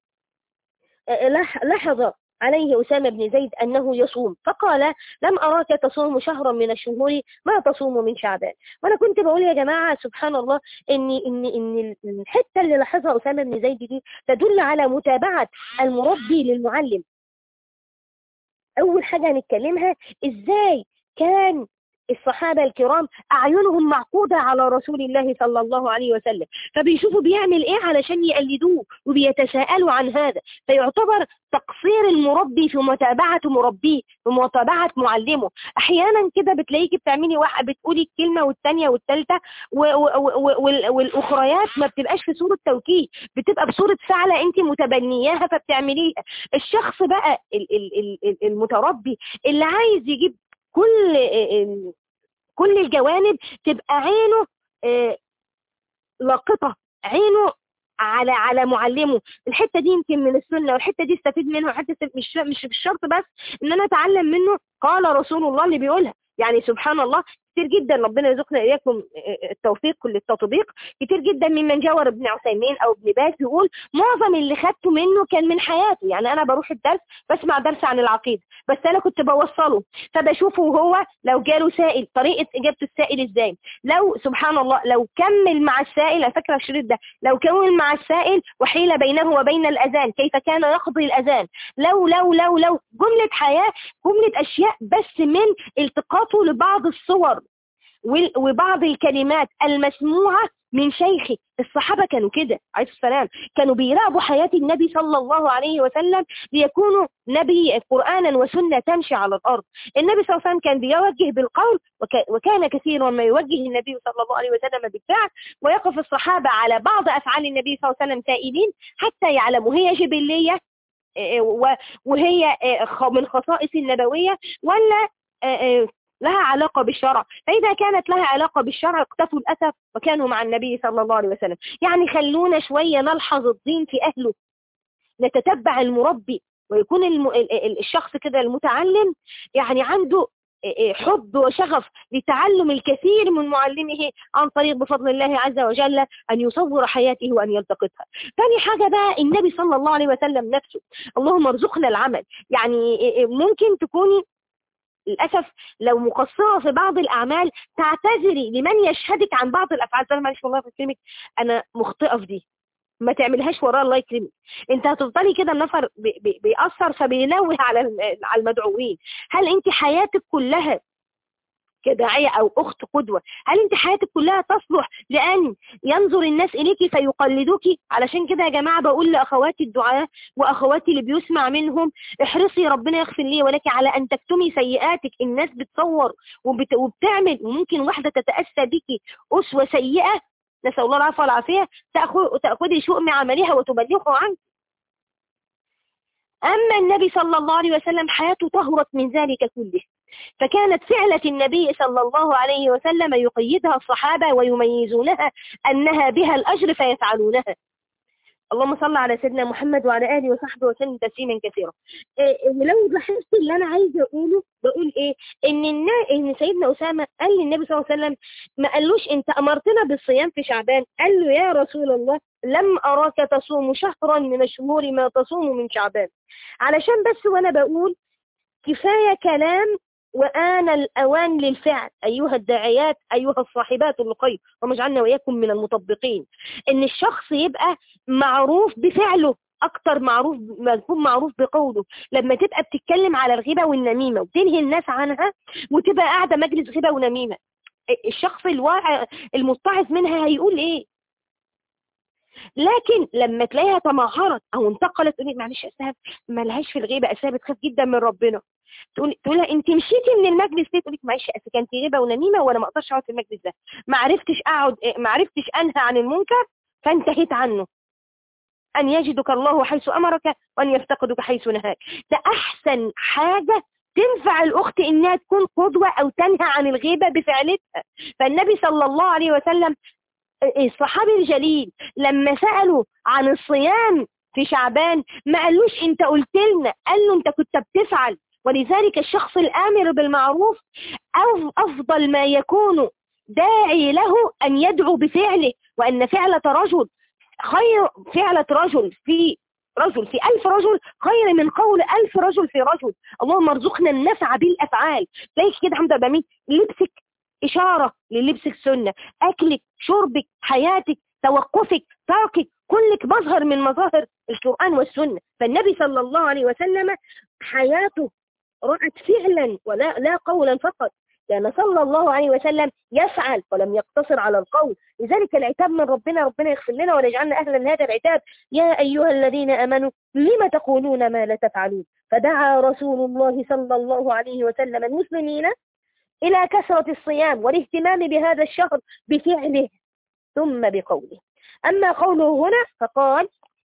Speaker 1: لاحظ عليه أسامة بن زيد أنه يصوم فقال لم أراك تصوم شهرا من الشهور ما تصوم من شعبان وأنا كنت بقول يا جماعة سبحان الله إن, إن, إن الحتة اللي لاحظها أسامة بن زيد دي تدل على متابعة المربي للمعلم أول حاجة هنتكلمها إزاي كان الصحابة الكرام أعينهم معقودة على رسول الله صلى الله عليه وسلم فبيشوفوا بيعمل إيه علشان يقلدوه وبيتساءلوا عن هذا فيعتبر تقصير المربي في متابعة مربيه في متابعة معلمه أحيانا كده بتلاقيكي بتعملي واحد بتقولي الكلمة والثانية والثالثة والأخريات ما بتبقاش في صورة توكيد بتبقى بصورة فعلة أنت متبنياها فبتعمليها الشخص بقى المتربي اللي عايز يجيب كل كل الجوانب تبقى عينه لاقطة عينه على على معلمه الحته دي يمكن من السنه والحته دي استفيد منها وحته مش مش بالشرط بس ان انا اتعلم منه قال رسول الله اللي بيقولها يعني سبحان الله كتير جدا ربنا يرزقنا اياكم التوفيق للتطبيق كتير جدا ممن جاور ابن عثيمين او ابن باز يقول معظم اللي خدته منه كان من حياته يعني انا بروح الدرس بسمع درس عن العقيده بس انا كنت بوصله فبشوفه هو لو جاله سائل طريقه اجابه السائل ازاي لو سبحان الله لو كمل مع السائل على فكره الشريط ده لو كمل مع السائل وحيل بينه وبين الاذان كيف كان يقضي الاذان لو لو لو لو جمله حياه جمله اشياء بس من التقاطه لبعض الصور وبعض الكلمات المسموعة من شيخه الصحابة كانوا كده عليه السلام كانوا بيراقبوا حياة النبي صلى الله عليه وسلم ليكونوا نبي قرآنا وسنة تمشي على الأرض النبي صلى الله عليه وسلم كان بيوجه بالقول وكان كثيرا ما يوجه النبي صلى الله عليه وسلم بالفعل ويقف الصحابة على بعض أفعال النبي صلى الله عليه وسلم سائلين حتى يعلموا هي جبلية وهي من خصائص النبوية ولا لها علاقة بالشرع فإذا كانت لها علاقة بالشرع اقتفوا الأسف وكانوا مع النبي صلى الله عليه وسلم يعني خلونا شوية نلحظ الدين في أهله نتتبع المربي ويكون الم... الشخص كده المتعلم يعني عنده حب وشغف لتعلم الكثير من معلمه عن طريق بفضل الله عز وجل أن يصور حياته وأن يلتقطها ثاني حاجة بقى النبي صلى الله عليه وسلم نفسه اللهم ارزقنا العمل يعني ممكن تكوني للأسف لو مقصرة في بعض الأعمال تعتذري لمن يشهدك عن بعض الأفعال زي معلش والله يكرمك أنا مخطئة في دي ما تعملهاش وراه الله يكرمك انت هتفضلي كده النفر بي بيأثر فبينوه على على المدعوين هل انت حياتك كلها كداعية أو أخت قدوة هل أنت حياتك كلها تصلح لأن ينظر الناس إليك فيقلدوك علشان كده يا جماعة بقول لأخواتي الدعاء وأخواتي اللي بيسمع منهم احرصي ربنا يغفر لي ولك على أن تكتمي سيئاتك الناس بتصور وبت... وبتعمل وممكن واحدة تتأسى بك أسوة سيئة نسأل الله العفو والعافية تأخذي شؤم عملها وتبلغه عنك أما النبي صلى الله عليه وسلم حياته طهرت من ذلك كله فكانت فعلة النبي صلى الله عليه وسلم يقيدها الصحابة ويميزونها أنها بها الأجر فيفعلونها اللهم صل على سيدنا محمد وعلى آله وصحبه وسلم تسليما كثيرا إيه ولو لاحظت اللي أنا عايزة أقوله بقول إيه إن, النا... إن سيدنا أسامة قال للنبي صلى الله عليه وسلم ما قالوش أنت أمرتنا بالصيام في شعبان قال له يا رسول الله لم أراك تصوم شهرا من الشهور ما تصوم من شعبان علشان بس وأنا بقول كفاية كلام وآن الأوان للفعل أيها الداعيات أيها الصاحبات الخير وما اجعلنا وإياكم من المطبقين إن الشخص يبقى معروف بفعله أكتر معروف ما يكون معروف بقوله لما تبقى بتتكلم على الغيبة والنميمة وتنهي الناس عنها وتبقى قاعدة مجلس غيبة ونميمة الشخص الواعي المتعظ منها هيقول إيه لكن لما تلاقيها تمهرت او انتقلت تقولي معلش اسهاب ما لهاش في الغيبه اسهاب بتخاف جدا من ربنا تقول تقول انت مشيتي من المجلس ليه تقول لك معلش اصل كانت غيبه ونميمه وانا ما اقدرش اقعد في المجلس ده ما عرفتش اقعد ما عرفتش انهى عن المنكر فانتهيت عنه ان يجدك الله حيث امرك وان يفتقدك حيث نهاك ده احسن حاجه تنفع الأخت إنها تكون قدوة أو تنهى عن الغيبة بفعلتها فالنبي صلى الله عليه وسلم الصحابي الجليل لما سألوا عن الصيام في شعبان ما قالوش انت قلت لنا قال له انت كنت بتفعل ولذلك الشخص الآمر بالمعروف أو أفضل ما يكون داعي له أن يدعو بفعله وأن فعلة رجل خير فعلة رجل في رجل في ألف رجل خير من قول ألف رجل في رجل اللهم ارزقنا النفع بالأفعال تلاقيك كده حمد أبامين لبسك إشارة للبسك سنة أكلك شربك حياتك توقفك تركك كلك مظهر من مظاهر القرآن والسنة فالنبي صلى الله عليه وسلم حياته رأت فعلا ولا لا قولا فقط لأن صلى الله عليه وسلم يفعل ولم يقتصر على القول لذلك العتاب من ربنا ربنا يغفر لنا ويجعلنا أهلا لهذا العتاب يا أيها الذين أمنوا لم تقولون ما لا تفعلون فدعا رسول الله صلى الله عليه وسلم المسلمين إلى كثرة الصيام والاهتمام بهذا الشهر بفعله ثم بقوله أما قوله هنا فقال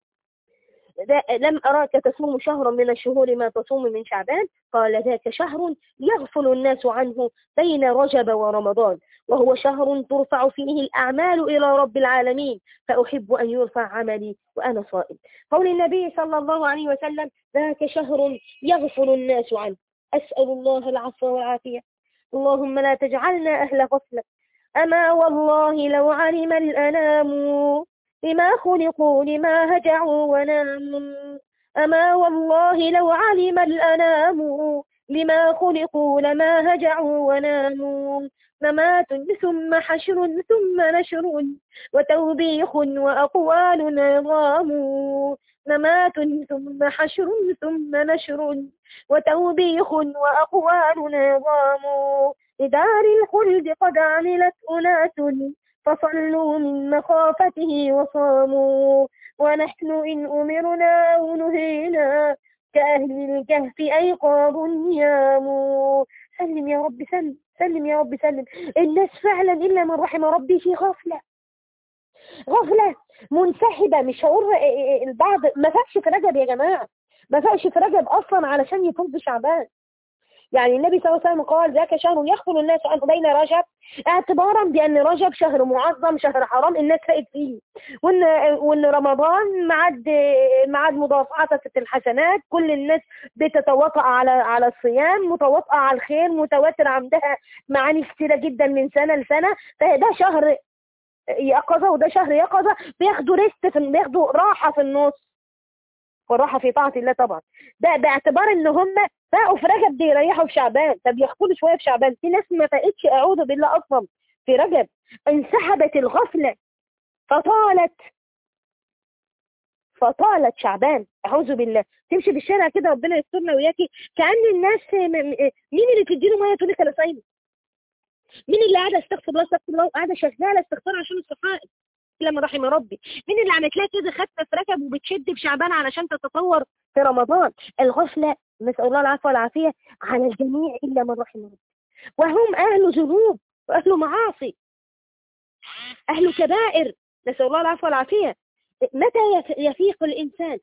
Speaker 1: لم أراك تصوم شهرا من الشهور ما تصوم من شعبان قال ذاك شهر يغفل الناس عنه بين رجب ورمضان وهو شهر ترفع فيه الأعمال إلى رب العالمين فأحب أن يرفع عملي وأنا صائم قول النبي صلى الله عليه وسلم ذاك شهر يغفل الناس عنه أسأل الله العفو والعافية اللهم لا تجعلنا أهل غفلة أما والله لو علم الأنام لما خلقوا لما هجعوا وناموا أما والله لو علم الأنام لما خلقوا لما هجعوا وناموا ممات ثم حشر ثم نشر وتوبيخ وأقوال نظام ممات ثم حشر ثم نشر وتوبيخ وأقوال نظام لدار الخلد قد عملت أناس فصلوا من مخافته وصاموا ونحن إن أمرنا أو نهينا كأهل الكهف أيقاظ نيام سلم يا رب سلم سلم يا رب سلم الناس فعلا إلا من رحم ربي في غفلة غفلة منسحبة مش هقول البعض ما فاقش في رجب يا جماعة ما فاقش في رجب أصلا علشان يفوز شعبان يعني النبي صلى الله عليه وسلم قال ذاك شهر يخفل الناس عنه بين رجب اعتبارا بأن رجب شهر معظم شهر حرام الناس فائت فيه وأن, وإن رمضان معد معد مضاعفة الحسنات كل الناس بتتوطأ على على الصيام متوطأة على الخير متواتر عندها معاني كثيرة جدا من سنة لسنة فده شهر يقظة وده شهر يقظة بياخدوا ريست بياخدوا راحة في النص والراحة في طاعة الله طبعا ده باعتبار ان هم فاقوا في رجب دي يريحوا في شعبان طب ياخدوا شوية في شعبان في ناس ما فاقتش اعوذ بالله اصلا في رجب انسحبت الغفلة فطالت فطالت شعبان اعوذ بالله تمشي في الشارع كده ربنا يسترنا وياكي كأن الناس مين اللي تديله ميه تقول لك انا صايمه مين اللي قاعده استغفر الله استغفر الله وقاعده شغاله استغفار عشان الصحائف لما رحم ربي مين اللي عملت لها كده خدت في ركب وبتشد في شعبان علشان تتطور في رمضان الغفله نسال الله العفو والعافيه على الجميع الا من رحم ربي وهم اهل ذنوب واهل معاصي اهل كبائر نسال الله العفو والعافيه متى يفيق الانسان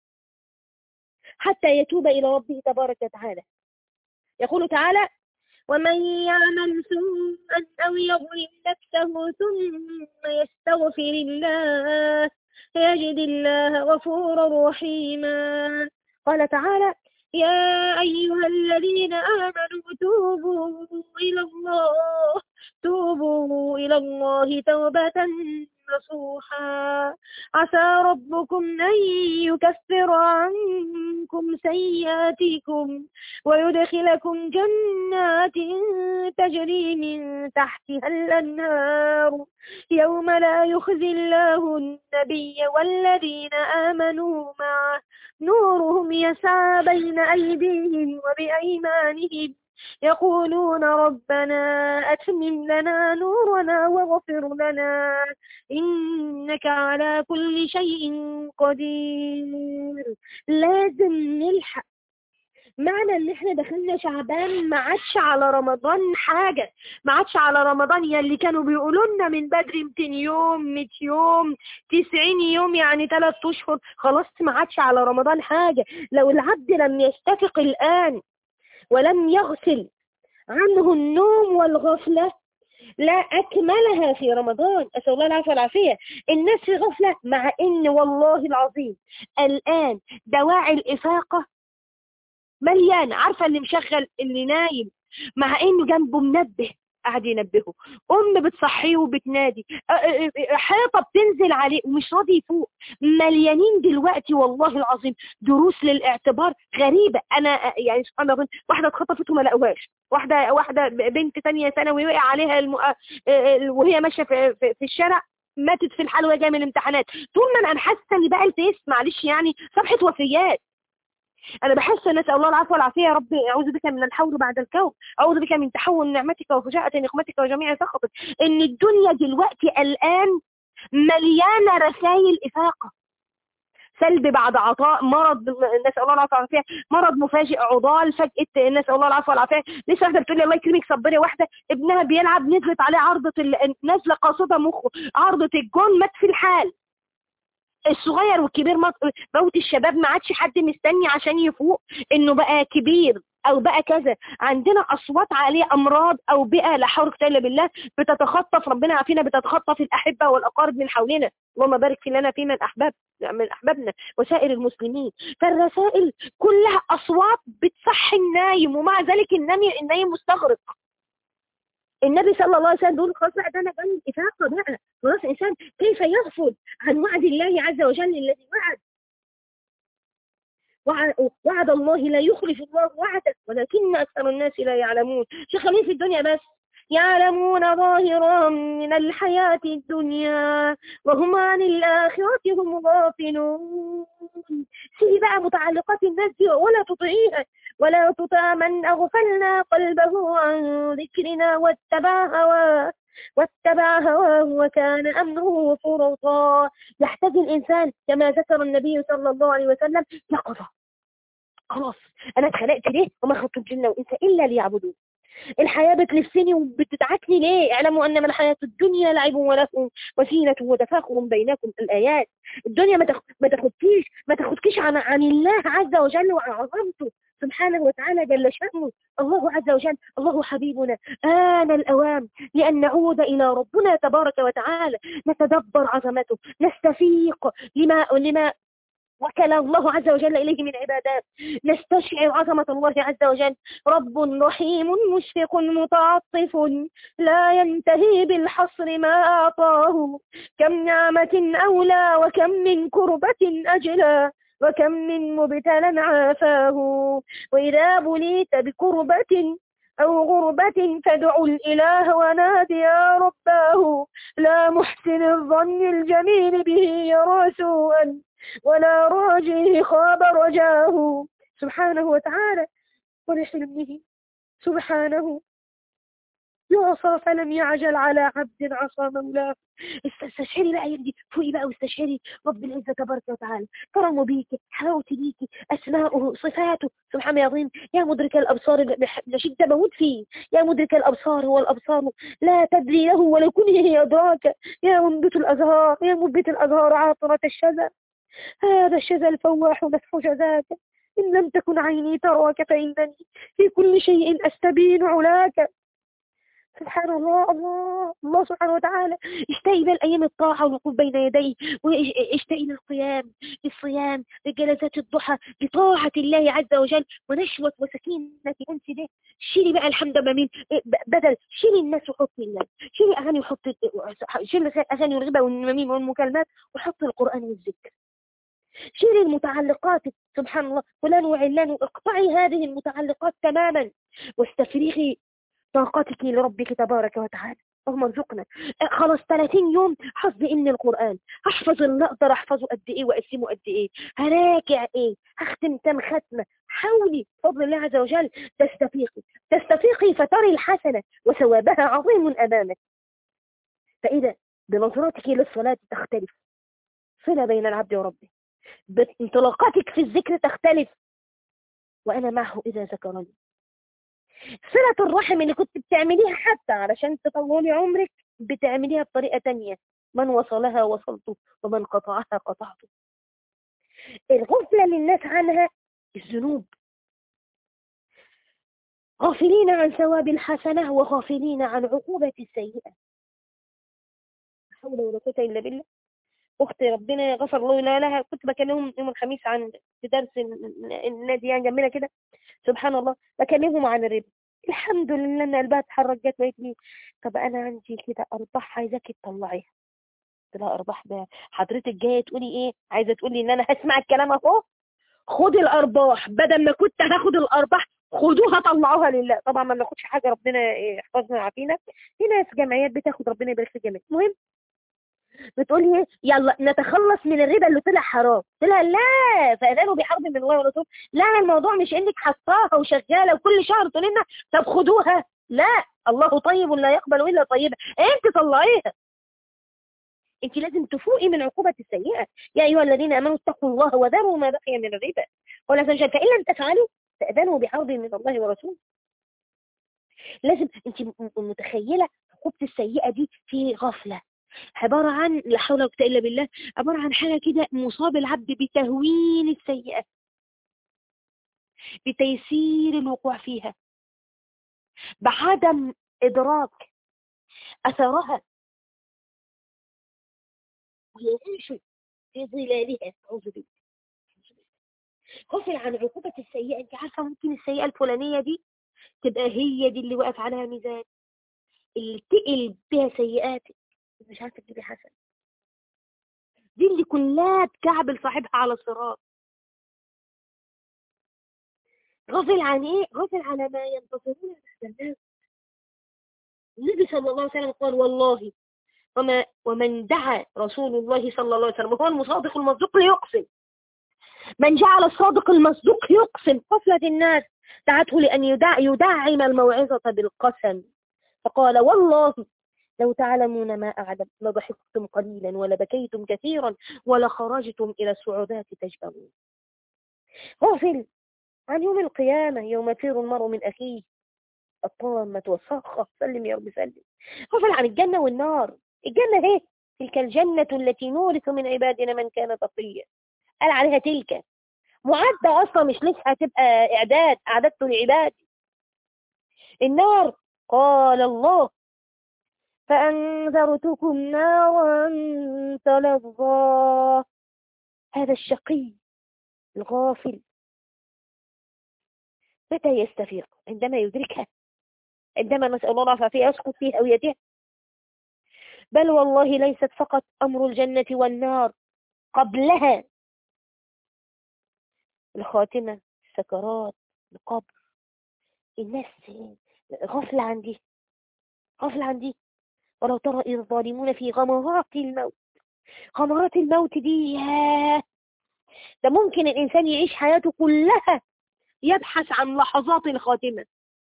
Speaker 1: حتى يتوب الى ربه تبارك وتعالى يقول تعالى ومن يعمل سوءا أو يظلم نفسه ثم يستغفر الله يجد الله غفورا رحيما قال تعالى يا أيها الذين آمنوا توبوا إلى الله توبوا إلى الله توبة نصوحا عسى ربكم أن يكفر عنكم سيئاتكم ويدخلكم جنات تجري من تحتها الأنهار يوم لا يخزي الله النبي والذين آمنوا معه نورهم يسعى بين أيديهم وبأيمانهم يقولون ربنا أتمم لنا نورنا واغفر لنا إنك على كل شيء قدير لازم نلحق معنى ان احنا دخلنا شعبان ما عادش على رمضان حاجة ما عادش على رمضان يلي كانوا بيقولوا لنا من بدري 200 يوم 100 يوم 90 يوم يعني 3 اشهر خلاص ما عادش على رمضان حاجة لو العبد لم يستفق الآن ولم يغسل عنه النوم والغفلة لا أكملها في رمضان أسأل الله العافية والعافية الناس في غفلة مع إن والله العظيم الآن دواعي الإفاقة مليانة عارفة اللي مشغل اللي نايم مع إنه جنبه منبه قاعد ينبهه ام بتصحيه وبتنادي حيطه بتنزل عليه ومش راضي يفوق مليانين دلوقتي والله العظيم دروس للاعتبار غريبه انا يعني سبحان الله واحده اتخطفت وما لقوهاش واحده واحده بنت ثانيه ثانوي وقع عليها المؤ... وهي ماشيه في, في, في الشارع ماتت في الحال وهي جايه من الامتحانات طول ما انا حاسه ان بقى الفيس معلش يعني صفحه وفيات أنا بحس نسأل الله العفو والعافية يا رب أعوذ بك من الحول بعد الكون أعوذ بك من تحول نعمتك وفجاءة نقمتك وجميع سخطك إن الدنيا دلوقتي الآن مليانة رسائل إفاقة سلب بعد عطاء مرض نسأل الله العفو والعافية مرض مفاجئ عضال فجأة نسأل الله العفو والعافية لسه واحدة بتقول لي الله يكرمك صبري واحدة ابنها بيلعب نزلت عليه عرضة نازلة قاصدة مخه عرضة الجون مات في الحال الصغير والكبير موت الشباب ما عادش حد مستني عشان يفوق انه بقى كبير او بقى كذا عندنا اصوات عاليه امراض او بيئه لا حول ولا بالله بتتخطف ربنا عافينا بتتخطف الاحبه والاقارب من حولنا اللهم بارك في لنا في من احباب من احبابنا وسائر المسلمين فالرسائل كلها اصوات بتصحي النايم ومع ذلك النايم النايم مستغرق النبي صلى الله عليه وسلم بيقول خلاص بقى ده انا جاي افاقه بقى خلاص انسان كيف يغفل عن وعد الله عز وجل الذي وعد وعد الله لا يخلف الله وعده ولكن اكثر الناس لا يعلمون شغالين في الدنيا بس يعلمون ظاهرا من الحياة الدنيا وهم عن الآخرة هم غافلون سيدي بقى متعلقات الناس دي ولا تطيعها ولا تطع من أغفلنا قلبه عن ذكرنا واتبع هواه واتبع هواه وكان أمره فرطا يحتاج الإنسان كما ذكر النبي صلى الله عليه وسلم يقظة خلاص أنا اتخلقت ليه وما خلقت الجنة وإنس إلا ليعبدون الحياة بتلفني وبتدعكني ليه اعلموا أنما الحياة الدنيا لعب ولهو وزينة وتفاخر بينكم الآيات الدنيا ما ما تاخدكيش ما تاخدكيش عن عن الله عز وجل وعن عظمته سبحانه وتعالى جل شأنه الله عز وجل الله حبيبنا آن الأوام لأن نعود إلى ربنا تبارك وتعالى نتدبر عظمته نستفيق لما لما وكل الله عز وجل إليه من عبادات نستشعر عظمة الله عز وجل رب رحيم مشفق متعطف لا ينتهي بالحصر ما أعطاه كم نعمة أولى وكم من كربة أجلى وكم من مبتلى عافاه وإذا بليت بكربة أو غربة فادعوا الإله ونادي يا رباه لا محسن الظن الجميل به يرى سوءا ولا راجيه خاب رجاه سبحانه وتعالى ولحلمه سبحانه يعصى فلم يعجل على عبد عصى مولاه استشعري بقى يدي فوقي بقى واستشعري رب العزة تبارك وتعالى كرمه بيكي حلاوتي بيكي أسماؤه صفاته سبحان العظيم يا مدرك الأبصار نشيد بموت فيه يا مدرك الأبصار هو الأبصار لا تدري له ولو كنه أدراك يا منبت الأزهار يا منبت الأزهار عاطرة الشذا هذا الشذا الفواح نفح جزاك إن لم تكن عيني تراك فإنني في كل شيء أستبين علاك سبحان الله الله الله سبحانه وتعالى اشتهي بقى الايام الطاعه والوقوف بين يديه واشتهي للقيام للصيام لجلسات الضحى لطاعه الله عز وجل ونشوه وسكينه انس ده شيلي بقى الحمد لله مين بدل شيلي الناس وحطي الله شيلي اغاني وحطي شيلي اغاني الغيبه والنميمه والمكالمات وحطي القران والذكر شيلي المتعلقات سبحان الله فلان وعلان اقطعي هذه المتعلقات تماما واستفرغي طاقتك لربك تبارك وتعالى اللهم ارزقنا خلاص 30 يوم حفظ ان القران احفظ اللي اقدر احفظه قد ايه واقسمه قد ايه هراجع ايه هختم كم ختمه حاولي بفضل الله عز وجل تستفيقي تستفيقي فتري الحسنه وثوابها عظيم امامك فاذا بنظرتك للصلاه تختلف صله بين العبد وربه بانطلاقاتك في الذكر تختلف وانا معه اذا ذكرني صلة الرحم اللي كنت بتعمليها حتى علشان تطولي عمرك بتعمليها بطريقة تانية من وصلها وصلته ومن قطعها قطعته الغفلة للناس عنها الذنوب غافلين عن ثواب الحسنة وغافلين عن عقوبة السيئة حول ولا قوة إلا بالله أختي ربنا غفر الله لها كنت بكلمهم يوم الخميس عن في درس النادي يعني جنبنا كده سبحان الله بكلمهم عن الربا الحمد لله ان قلبها اتحرك جت وقالت لي طب انا عندي كده ارباح عايزاكي تطلعيها قلت لها ارباح ده حضرتك جايه تقولي ايه عايزه تقولي ان انا هسمع الكلام اهو خدي الارباح بدل ما كنت هاخد الارباح خدوها طلعوها لله طبعا ما بناخدش حاجه ربنا يحفظنا ويعافينا في ناس جمعيات بتاخد ربنا يبارك في الجميع المهم بتقول ايه يلا نتخلص من الربا اللي طلع حرام طلع لا فاذانوا بحرب من الله ورسوله لا الموضوع مش انك حطاها وشغاله وكل شهر تقول لنا طب خدوها لا الله طيب لا يقبل الا طيبا انت طلعيها انت لازم تفوقي من عقوبة السيئة يا ايها الذين امنوا اتقوا الله وذروا ما بقي من الربا ولا تنشأ فان لم تفعلوا فاذانوا بحرب من الله ورسوله لازم انت متخيلة عقوبة السيئة دي في غفلة عبارة عن لا حول ولا قوة إلا بالله عبارة عن حاجة كده مصاب العبد بتهوين السيئة بتيسير الوقوع فيها بعدم إدراك أثرها ويعيش في ظلالها أعوذ بالله غفل عن عقوبة السيئة أنت عارفة ممكن السيئة الفلانية دي تبقى هي دي اللي وقف عليها الميزان اللي تقل بها سيئاتك مش عارفه تجيبي حسن دي اللي كلها تكعبل صاحبها على الصراط غفل عن ايه غفل على ما ينتصرون بعد الناس النبي صلى الله عليه وسلم قال والله وما ومن دعا رسول الله صلى الله عليه وسلم وهو المصادق المصدوق ليقسم من جعل الصادق المصدوق يقسم قفلة الناس دعته لأن يدع يدعم الموعظة بالقسم فقال والله لو تعلمون ما أعلم لضحكتم قليلا ولبكيتم كثيرا ولخرجتم إلى السعودات تجبرون غافل عن يوم القيامة يوم يطير المرء من أخيه الطامة والصخة سلم يا رب سلم غافل عن الجنة والنار الجنة هي تلك الجنة التي نورث من عبادنا من كان تقيا قال عليها تلك معدة أصلا مش لسه هتبقى إعداد أعددت لعبادي النار قال الله فأنذرتكم نارا تلظى هذا الشقي الغافل متى يستفيق عندما يدركها عندما نسأل الله العافية يسقط في هويته بل والله ليست فقط أمر الجنة والنار قبلها الخاتمة السكرات القبر الناس غفلة عن دي غفلة عن دي ولو ترى إذ الظالمون في غمرات الموت غمرات الموت دي ياه ده ممكن الإنسان يعيش حياته كلها يبحث عن لحظات الخاتمة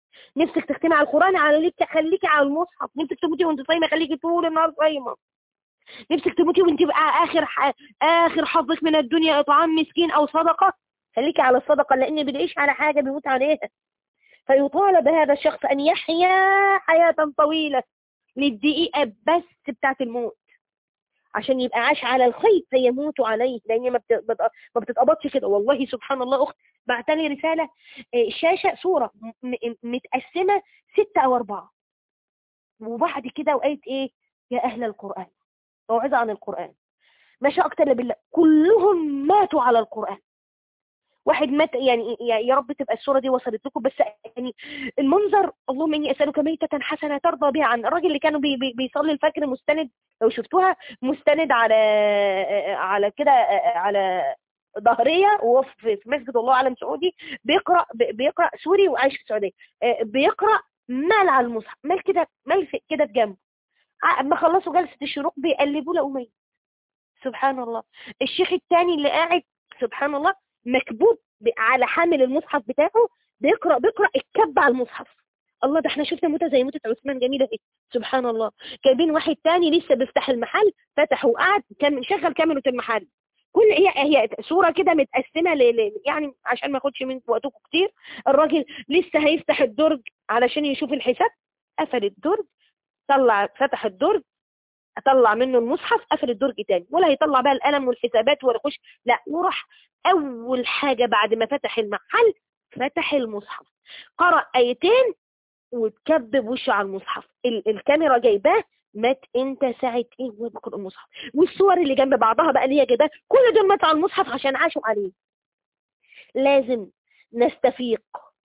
Speaker 1: نفسك تختمي على القرآن على ليك خليكي على المصحف نفسك تموتي وانت صايمة خليكي طول النهار صايمة نفسك تموتي وانت بقى آخر ح... آخر حظك من الدنيا إطعام مسكين أو صدقة خليكي على الصدقة لأن بيعيش على حاجة بيموت عليها فيطالب هذا الشخص أن يحيا حياة طويلة للدقيقة بس بتاعت الموت عشان يبقى عاش على الخير فيموت عليه لان ما ما بتتقبضش كده والله سبحان الله اخت بعت لي رساله شاشه صوره متقسمه ستة او اربعة وبعد كده وقالت ايه يا اهل القران موعظه عن القران ما شاء اكتر بالله كلهم ماتوا على القران واحد مات يعني يا رب تبقى الصورة دي وصلت لكم بس يعني المنظر اللهم إني أسألك ميتة حسنة ترضى بها عن الراجل اللي كانوا بي بي بيصلي الفجر مستند لو شفتوها مستند على على كده على ظهرية وهو في مسجد الله علم سعودي بيقرأ بيقرأ سوري وعايش في السعودية بيقرأ مال على المصحف مال كده مال كده في جنبه اما خلصوا جلسة الشروق بيقلبوا له ميت سبحان الله الشيخ الثاني اللي قاعد سبحان الله مكبوب على حامل المصحف بتاعه بيقرأ بيقرأ الكب على المصحف الله ده احنا شفنا موتة زي موتة عثمان جميلة ايه سبحان الله جايبين واحد تاني لسه بيفتح المحل فتح وقعد كان شغل كاميرا المحل كل هي هي صورة كده متقسمة ل... يعني عشان ما اخدش من وقتكم كتير الراجل لسه هيفتح الدرج علشان يشوف الحساب قفل الدرج طلع فتح الدرج اطلع منه المصحف قفل الدرج تاني ولا هيطلع بقى القلم والحسابات ولا يخش لا وراح اول حاجة بعد ما فتح المحل فتح المصحف قرأ ايتين وتكبب وشه على المصحف ال الكاميرا جايباه مات انت ساعة ايه وهو بيقرأ المصحف والصور اللي جنب بعضها بقى اللي هي جايباه كل دول ماتوا على المصحف عشان عاشوا عليه لازم نستفيق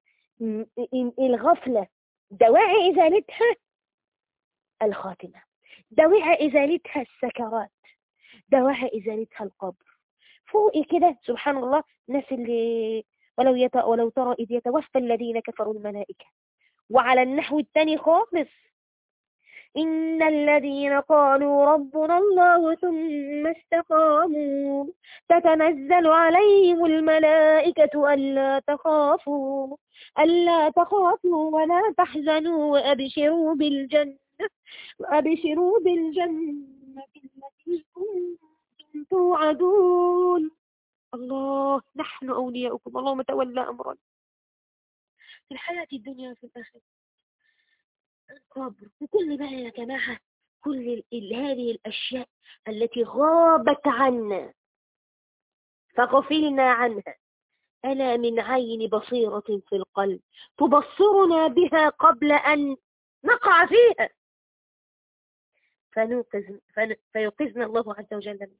Speaker 1: الغفلة دواعي ازالتها الخاتمة دواعي ازالتها السكرات دواعي ازالتها القبر فوقي كده سبحان الله الناس اللي ولو يت... ولو ترى إذ يتوفى الذين كفروا الملائكة وعلى النحو الثاني خالص إن الذين قالوا ربنا الله ثم استقاموا تتنزل عليهم الملائكة ألا تخافوا ألا تخافوا ولا تحزنوا وأبشروا بالجنة وأبشروا بالجنة التي كنتم توعدون الله نحن أولياؤكم اللهم تولى أمرنا في الحياة الدنيا وفي الآخرة القبر وكل بقى يا جماعة كل هذه الأشياء التي غابت عنا فغفلنا عنها ألا من عين بصيرة في القلب تبصرنا بها قبل أن نقع فيها فنوقظ فيوقظنا الله عز وجل من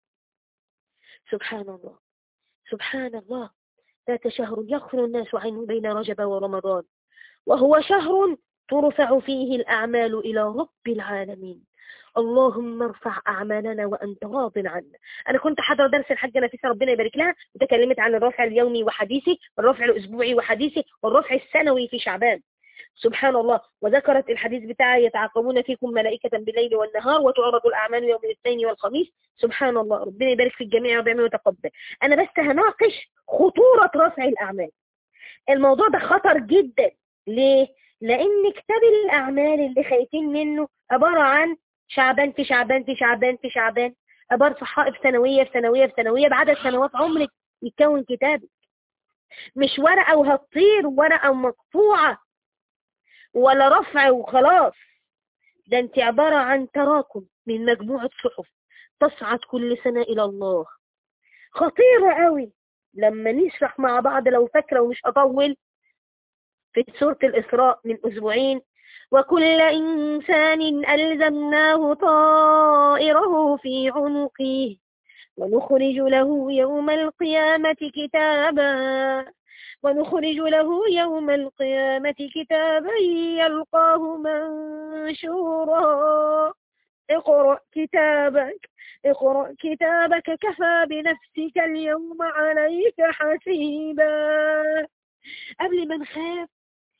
Speaker 1: سبحان الله سبحان الله ذات شهر يغفر الناس عنه بين رجب ورمضان وهو شهر ترفع فيه الأعمال إلى رب العالمين اللهم ارفع أعمالنا وأنت راض عنا أنا كنت حاضرة درس الحاجة نفيسة ربنا يبارك لها وتكلمت عن الرفع اليومي وحديثي والرفع الأسبوعي وحديثي والرفع السنوي في شعبان سبحان الله وذكرت الحديث بتاعي يتعاقبون فيكم ملائكة بالليل والنهار وتعرض الأعمال يوم الاثنين والخميس سبحان الله ربنا يبارك في الجميع وبيعمل وتقبل أنا بس هناقش خطورة رفع الأعمال الموضوع ده خطر جدا ليه؟ لأن كتاب الأعمال اللي خايفين منه عبارة عن شعبان في شعبان في شعبان في شعبان عبارة صحائف سنوية في سنوية في سنوية بعدد سنوات عمرك يتكون كتابك مش ورقة وهتطير ورقة مقطوعة ولا رفع وخلاص ده انت عبارة عن تراكم من مجموعة صحف تصعد كل سنة إلى الله خطيرة قوي لما نشرح مع بعض لو فاكرة ومش أطول في سورة الإسراء من أسبوعين وكل إنسان ألزمناه طائره في عنقه ونخرج له يوم القيامة كتابا ونخرج له يوم القيامة كتابا يلقاه منشورا اقرأ كتابك اقرأ كتابك كفى بنفسك اليوم عليك حسيبا قبل ما نخاف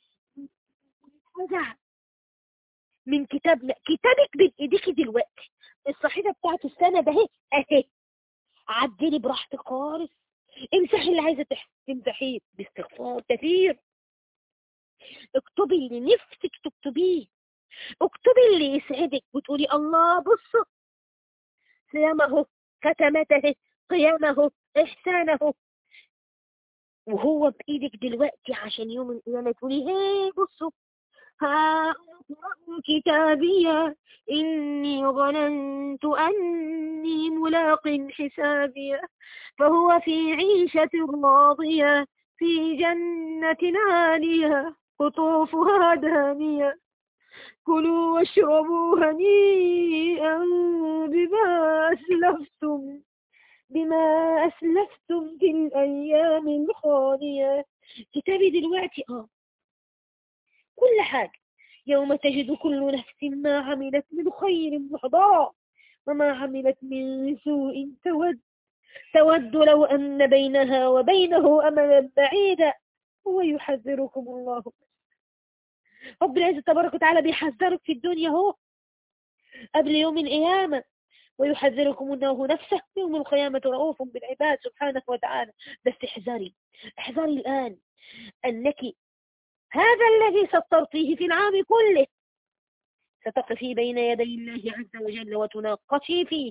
Speaker 1: نتفزع من كتابنا كتابك بين ايديك دلوقتي الصحيفه بتاعت السنه ده اهي اهي عدلي براحتك خالص امسحي اللي عايزه تمسحيه باستغفار كثير اكتبي اللي نفسك تكتبيه اكتبي اللي يسعدك وتقولي الله بصوا صيامه ختمته قيامه إحسانه وهو بإيدك دلوقتي عشان يوم القيامة تقولي هي بصوا ها كتابية إني ظننت أني ملاق حسابية فهو في عيشة راضية في جنة عالية قطوفها دانية كلوا واشربوا هنيئا بما أسلفتم بما أسلفتم في الأيام الخالية كتابي دلوقتي آه كل حاجة يوم تجد كل نفس ما عملت من خير محضرا وما عملت من سوء تود تود لو أن بينها وبينه أملا بعيدا ويحذركم الله رب العزة تبارك وتعالى بيحذرك في الدنيا هو قبل يوم القيامة ويحذركم الله نفسه يوم القيامة رؤوف بالعباد سبحانه وتعالى بس احذري احذري الآن أنك هذا الذي سطرتيه في العام كله ستقفي بين يدي الله عز وجل وتناقشي فيه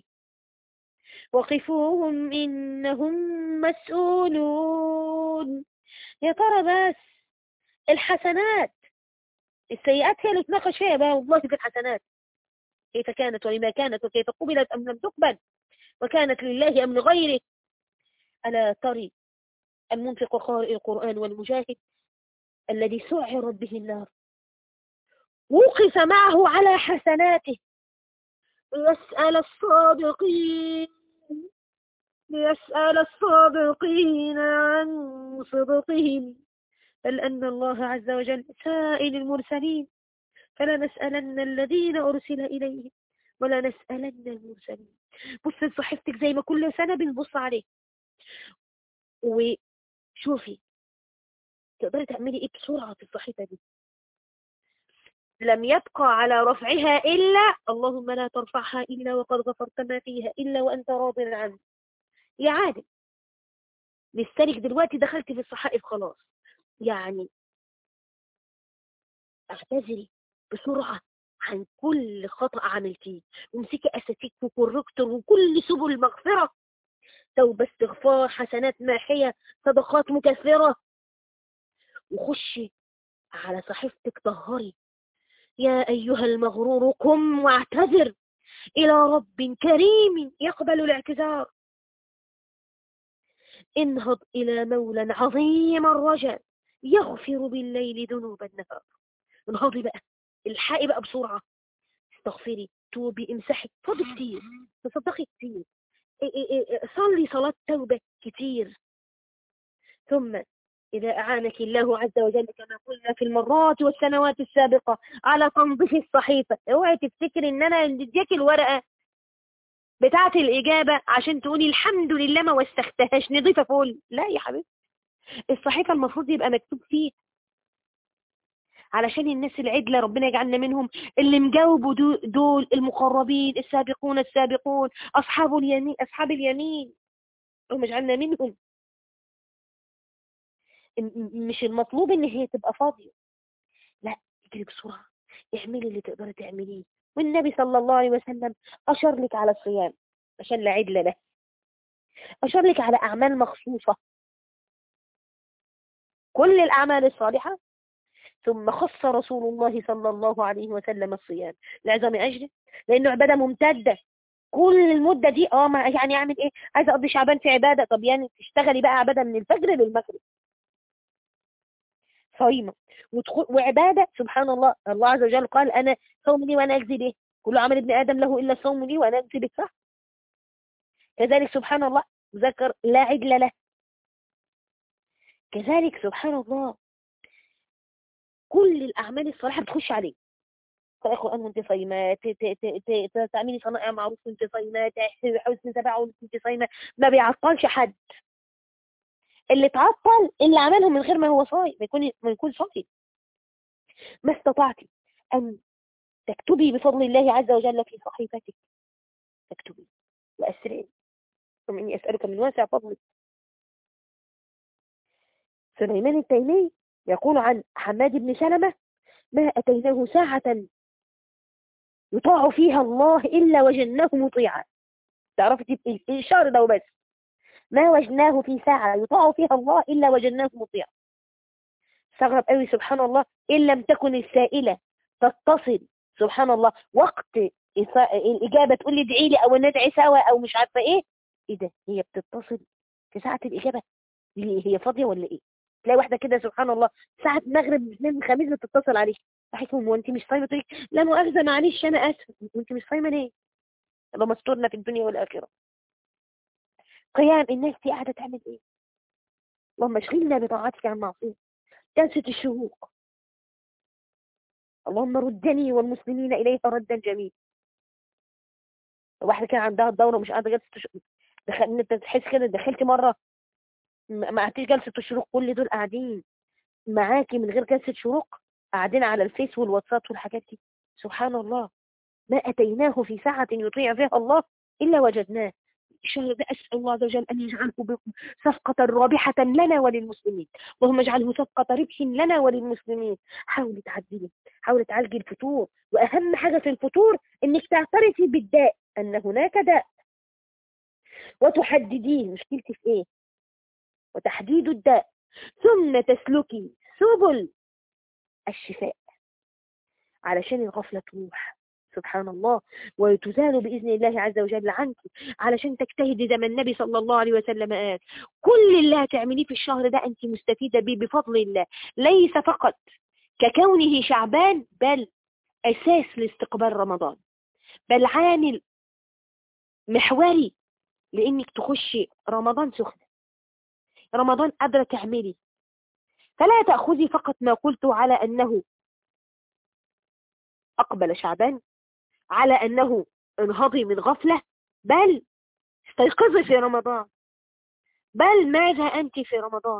Speaker 1: وقفوهم إنهم مسؤولون يا ترى بس الحسنات السيئات هي اللي تناقش فيها بقى والله في الحسنات كيف كانت ولما كانت وكيف قبلت أم لم تقبل وكانت لله أم لغيره ألا تري المنفق قارئ القرآن والمجاهد الذي سعرت به النار وقف معه على حسناته ليسأل الصادقين ليسأل الصادقين عن صدقهم بل أن الله عز وجل سائل المرسلين فلا نسألن الذين أرسل إليهم ولا نسألن المرسلين بص صحيفتك زي ما كل سنة بنبص عليه وشوفي تقدري تعملي ايه بسرعة في الصحيفة دي لم يبقى على رفعها إلا اللهم لا ترفعها إلا وقد غفرت ما فيها إلا وأنت راض عنه يا عادل لسانك دلوقتي دخلت في الصحائف خلاص يعني اعتذري بسرعة عن كل خطأ عملتيه وامسكي أساتيك وكوركتور وكل سبل المغفرة توبة استغفار حسنات ماحية صدقات مكثرة وخشي على صحيفتك طهري يا أيها المغرور قم واعتذر إلى رب كريم يقبل الاعتذار انهض إلى مولى عظيم الرجاء يغفر بالليل ذنوب النهار انهضي بقى الحقي بقى بسرعة استغفري توبي امسحي فاضي كتير تصدقي كتير صلي صلاة توبة كتير ثم إذا أعانك الله عز وجل كما قلنا في المرات والسنوات السابقة على تنظيف الصحيفة اوعي تفتكري ان انا اديك الورقة بتاعة الإجابة عشان تقولي الحمد لله ما وسختهاش نضيفة فول لا يا حبيبتي الصحيفة المفروض يبقى مكتوب فيه علشان الناس العدلة ربنا يجعلنا منهم اللي مجاوبوا دول المقربين السابقون السابقون أصحاب اليمين أصحاب اليمين هم اجعلنا منهم مش المطلوب ان هي تبقى فاضية لا اجري بسرعة اعملي اللي تقدري تعمليه والنبي صلى الله عليه وسلم أشر لك على الصيام عشان لا عدل له أشر لك على أعمال مخصوصة كل الأعمال الصالحة ثم خص رسول الله صلى الله عليه وسلم الصيام لعظم أجره لأنه عبادة ممتدة كل المدة دي اه يعني اعمل ايه عايزه اقضي شعبان في عبادة طب يعني تشتغلي بقى عبادة من الفجر للمغرب صايمة وعبادة سبحان الله الله عز وجل قال أنا صوم لي وأنا أجزي به كل عمل ابن آدم له إلا الصوم لي وأنا أجزي به صح كذلك سبحان الله ذكر لا عدل له كذلك سبحان الله كل الأعمال الصالحة بتخش عليه صلاة قرآن وانت صايمة تعملي صنائع معروف وانت صايمة حسن تبع وانت صايمة ما بيعطلش حد اللي اتعطل اللي عملهم من غير ما هو صايم ما يكون ما يكون صايم ما استطعتي أن تكتبي بفضل الله عز وجل في صحيفتك تكتبي وأسرعي ثم إني أسألك من واسع فضلك سليمان التيمي يقول عن حماد بن سلمة ما أتيناه ساعة يطاع فيها الله إلا وجدناه مطيعا تعرف الشهر ده وبس ما وجدناه في ساعة يطاع فيها الله إلا وجدناه مطيعا استغرب قوي سبحان الله إن لم تكن السائلة تتصل سبحان الله وقت الإجابة تقول لي ادعي لي أو ندعي سوا أو مش عارفة إيه إيه ده هي بتتصل في ساعة الإجابة هي فاضية ولا إيه تلاقي واحدة كده سبحان الله ساعة مغرب اثنين خميس بتتصل عليك صحيحكم وانت مش صايمة تقول لا مؤاخذة معلش أنا آسف وانت مش صايمة ليه اللهم استرنا في الدنيا والآخرة قيام الناس دي قاعدة تعمل إيه اللهم اشغلنا بطاعتك عن معصية جلسة الشهوق اللهم ردني والمسلمين إليها ردا جميلا واحدة كان عندها الدورة مش قاعدة جلسة الشهوق دخل انت تحس كده دخلتي مرة ما قعدتيش جلسة الشروق كل دول قاعدين معاكي من غير جلسة شروق قاعدين على الفيس والواتساب والحاجات دي سبحان الله ما أتيناه في ساعة يطيع فيها الله إلا وجدناه الشهر ده أسأل الله عز وجل أن يجعله صفقة رابحة لنا وللمسلمين اللهم اجعله صفقة ربح لنا وللمسلمين حاولي تعدلي حاولي تعالجي الفتور وأهم حاجة في الفتور أنك تعترفي بالداء أن هناك داء وتحدديه مشكلتي في إيه وتحديد الداء ثم تسلكي سبل الشفاء علشان الغفلة تروح سبحان الله وتزال بإذن الله عز وجل عنك علشان تجتهدي زي ما النبي صلى الله عليه وسلم قال كل اللي هتعمليه في الشهر ده أنت مستفيدة به بفضل الله ليس فقط ككونه شعبان بل أساس لاستقبال رمضان بل عامل محوري لأنك تخشي رمضان سخنة رمضان قادرة تعملي فلا تأخذي فقط ما قلت على أنه أقبل شعبان على أنه انهضي من غفلة بل استيقظي في رمضان بل ماذا أنت في رمضان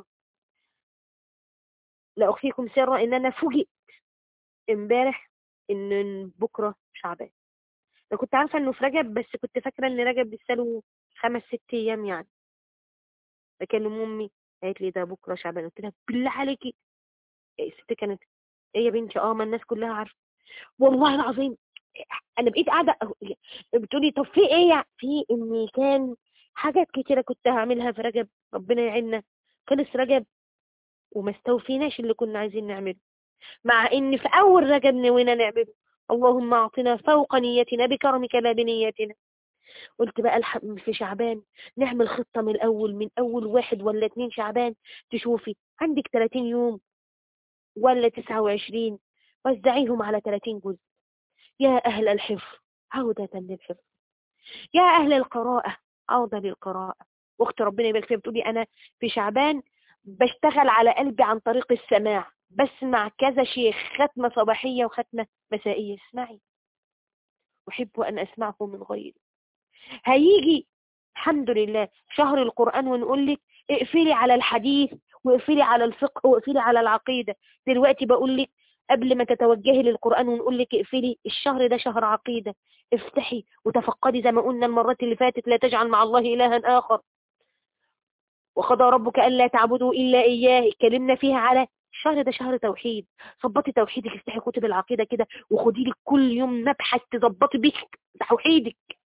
Speaker 1: لا أخفيكم سرا إن أنا فوجئت امبارح إن بكرة شعبان أنا كنت عارفة إنه في رجب بس كنت فاكرة إن رجب لسه خمس ست أيام يعني بكلم أمي قالت لي ده بكرة شعبان قلت لها بالله عليكي الست كانت ايه يا بنتي اه ما الناس كلها عارفه والله العظيم انا بقيت قاعده بتقولي طب في ايه في اني كان حاجات كتيره كنت هعملها في رجب ربنا يعيننا خلص رجب وما استوفيناش اللي كنا عايزين نعمله مع ان في اول رجب نوينا نعمله اللهم اعطنا فوق نيتنا بكرمك لا بنيتنا قلت بقى في شعبان نعمل خطة من الأول من أول واحد ولا اتنين شعبان تشوفي عندك 30 يوم ولا 29 وزعيهم على 30 جزء يا أهل الحفظ عودة للحفظ يا أهل القراءة عودة للقراءة واخت ربنا يبارك فيها بتقولي أنا في شعبان بشتغل على قلبي عن طريق السماع بسمع كذا شيخ ختمة صباحية وختمة مسائية اسمعي أحب أن أسمعه من غيري هيجي الحمد لله شهر القرآن ونقول لك اقفلي على الحديث واقفلي على الفقه واقفلي على العقيدة دلوقتي بقول لك قبل ما تتوجهي للقرآن ونقول لك اقفلي الشهر ده شهر عقيدة افتحي وتفقدي زي ما قلنا المرات اللي فاتت لا تجعل مع الله إلها آخر وقضى ربك ألا تعبدوا إلا إياه اتكلمنا فيها على الشهر ده شهر توحيد ظبطي توحيدك افتحي كتب العقيدة كده وخدي لك كل يوم مبحث تظبطي بيك توحيدك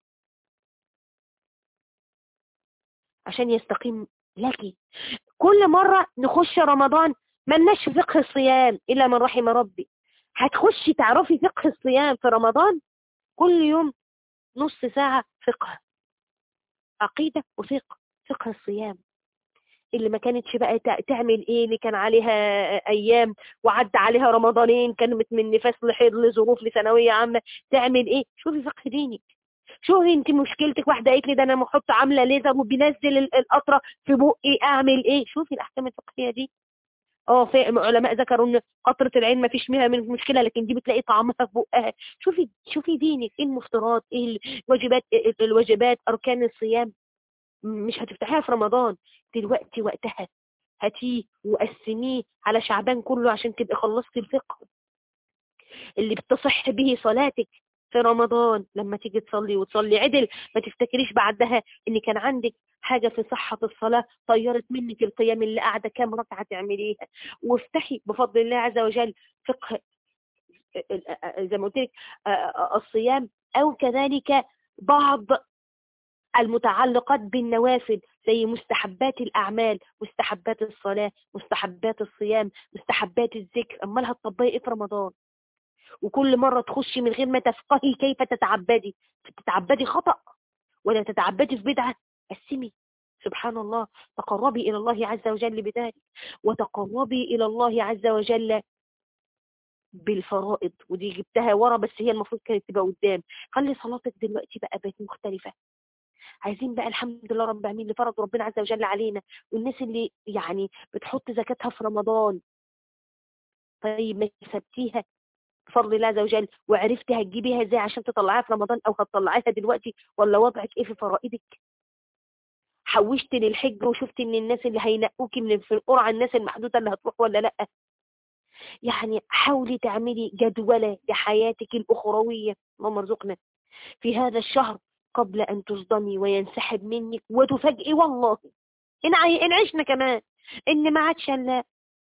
Speaker 1: عشان يستقيم لك كل مرة نخش رمضان ملناش فقه الصيام إلا من رحم ربي هتخشي تعرفي فقه الصيام في رمضان كل يوم نص ساعة فقه عقيدة وفقه فقه الصيام اللي ما كانتش بقى تعمل ايه اللي كان عليها ايام وعدى عليها رمضانين كانت من نفاس لحيض لظروف لثانويه عامه تعمل ايه شوفي فقه دينك شوفي انت مشكلتك واحده قالت لي ده انا محط عامله ليزر وبينزل القطره في بقي اعمل ايه شوفي الاحكام الفقهيه دي اه في علماء ذكروا ان قطره العين ما فيش منها من مشكله لكن دي بتلاقي طعمها في بقها شوفي شوفي دينك ايه المفترات ايه الواجبات الواجبات اركان الصيام مش هتفتحيها في رمضان دلوقتي وقتها هاتيه وقسميه على شعبان كله عشان تبقي خلصتي الفقه اللي بتصح به صلاتك في رمضان لما تيجي تصلي وتصلي عدل ما تفتكريش بعدها ان كان عندك حاجة في صحة الصلاة طيرت منك القيام اللي قاعدة كام ركعة تعمليها وافتحي بفضل الله عز وجل فقه زي ما قلت لك الصيام او كذلك بعض المتعلقات بالنوافل زي مستحبات الأعمال مستحبات الصلاة مستحبات الصيام مستحبات الذكر أمال هتطبقي إيه في رمضان وكل مرة تخشي من غير ما تفقهي كيف تتعبدي تتعبدي خطأ ولا تتعبدي في بدعة قسمي سبحان الله تقربي إلى الله عز وجل بذلك وتقربي إلى الله عز وجل بالفرائض ودي جبتها ورا بس هي المفروض كانت تبقى قدام خلي صلاتك دلوقتي بقى بقت مختلفة عايزين بقى الحمد لله رب العالمين اللي فرض ربنا عز وجل علينا والناس اللي يعني بتحط زكاتها في رمضان طيب ما سبتيها بفضل الله عز وجل وعرفتي هتجيبيها ازاي عشان تطلعيها في رمضان او هتطلعيها دلوقتي ولا وضعك ايه في فرائضك حوشت للحج وشفت ان الناس اللي هينقوكي من في القرعه الناس المحدوده اللي هتروح ولا لا يعني حاولي تعملي جدولة لحياتك الأخروية اللهم ارزقنا في هذا الشهر قبل أن تصدمي وينسحب منك وتفاجئي والله إن, إن عشنا كمان إن ما عادش إلا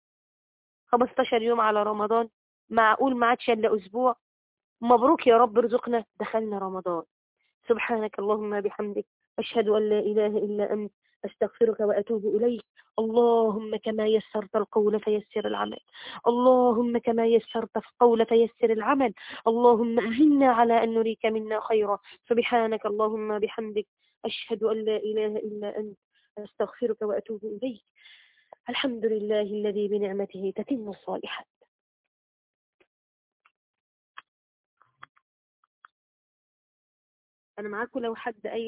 Speaker 1: 15 يوم على رمضان معقول ما عادش إلا أسبوع مبروك يا رب ارزقنا دخلنا رمضان سبحانك اللهم بحمدك أشهد أن لا إله إلا أنت أستغفرك وأتوب إليك اللهم كما يسرت القول فيسر العمل اللهم كما يسرت القول فيسر العمل اللهم أهنا على أن نريك منا خيرا سبحانك اللهم بحمدك أشهد أن لا إله إلا أنت أستغفرك وأتوب إليك الحمد لله الذي بنعمته تتم الصالحات أنا معاكم لو حد أي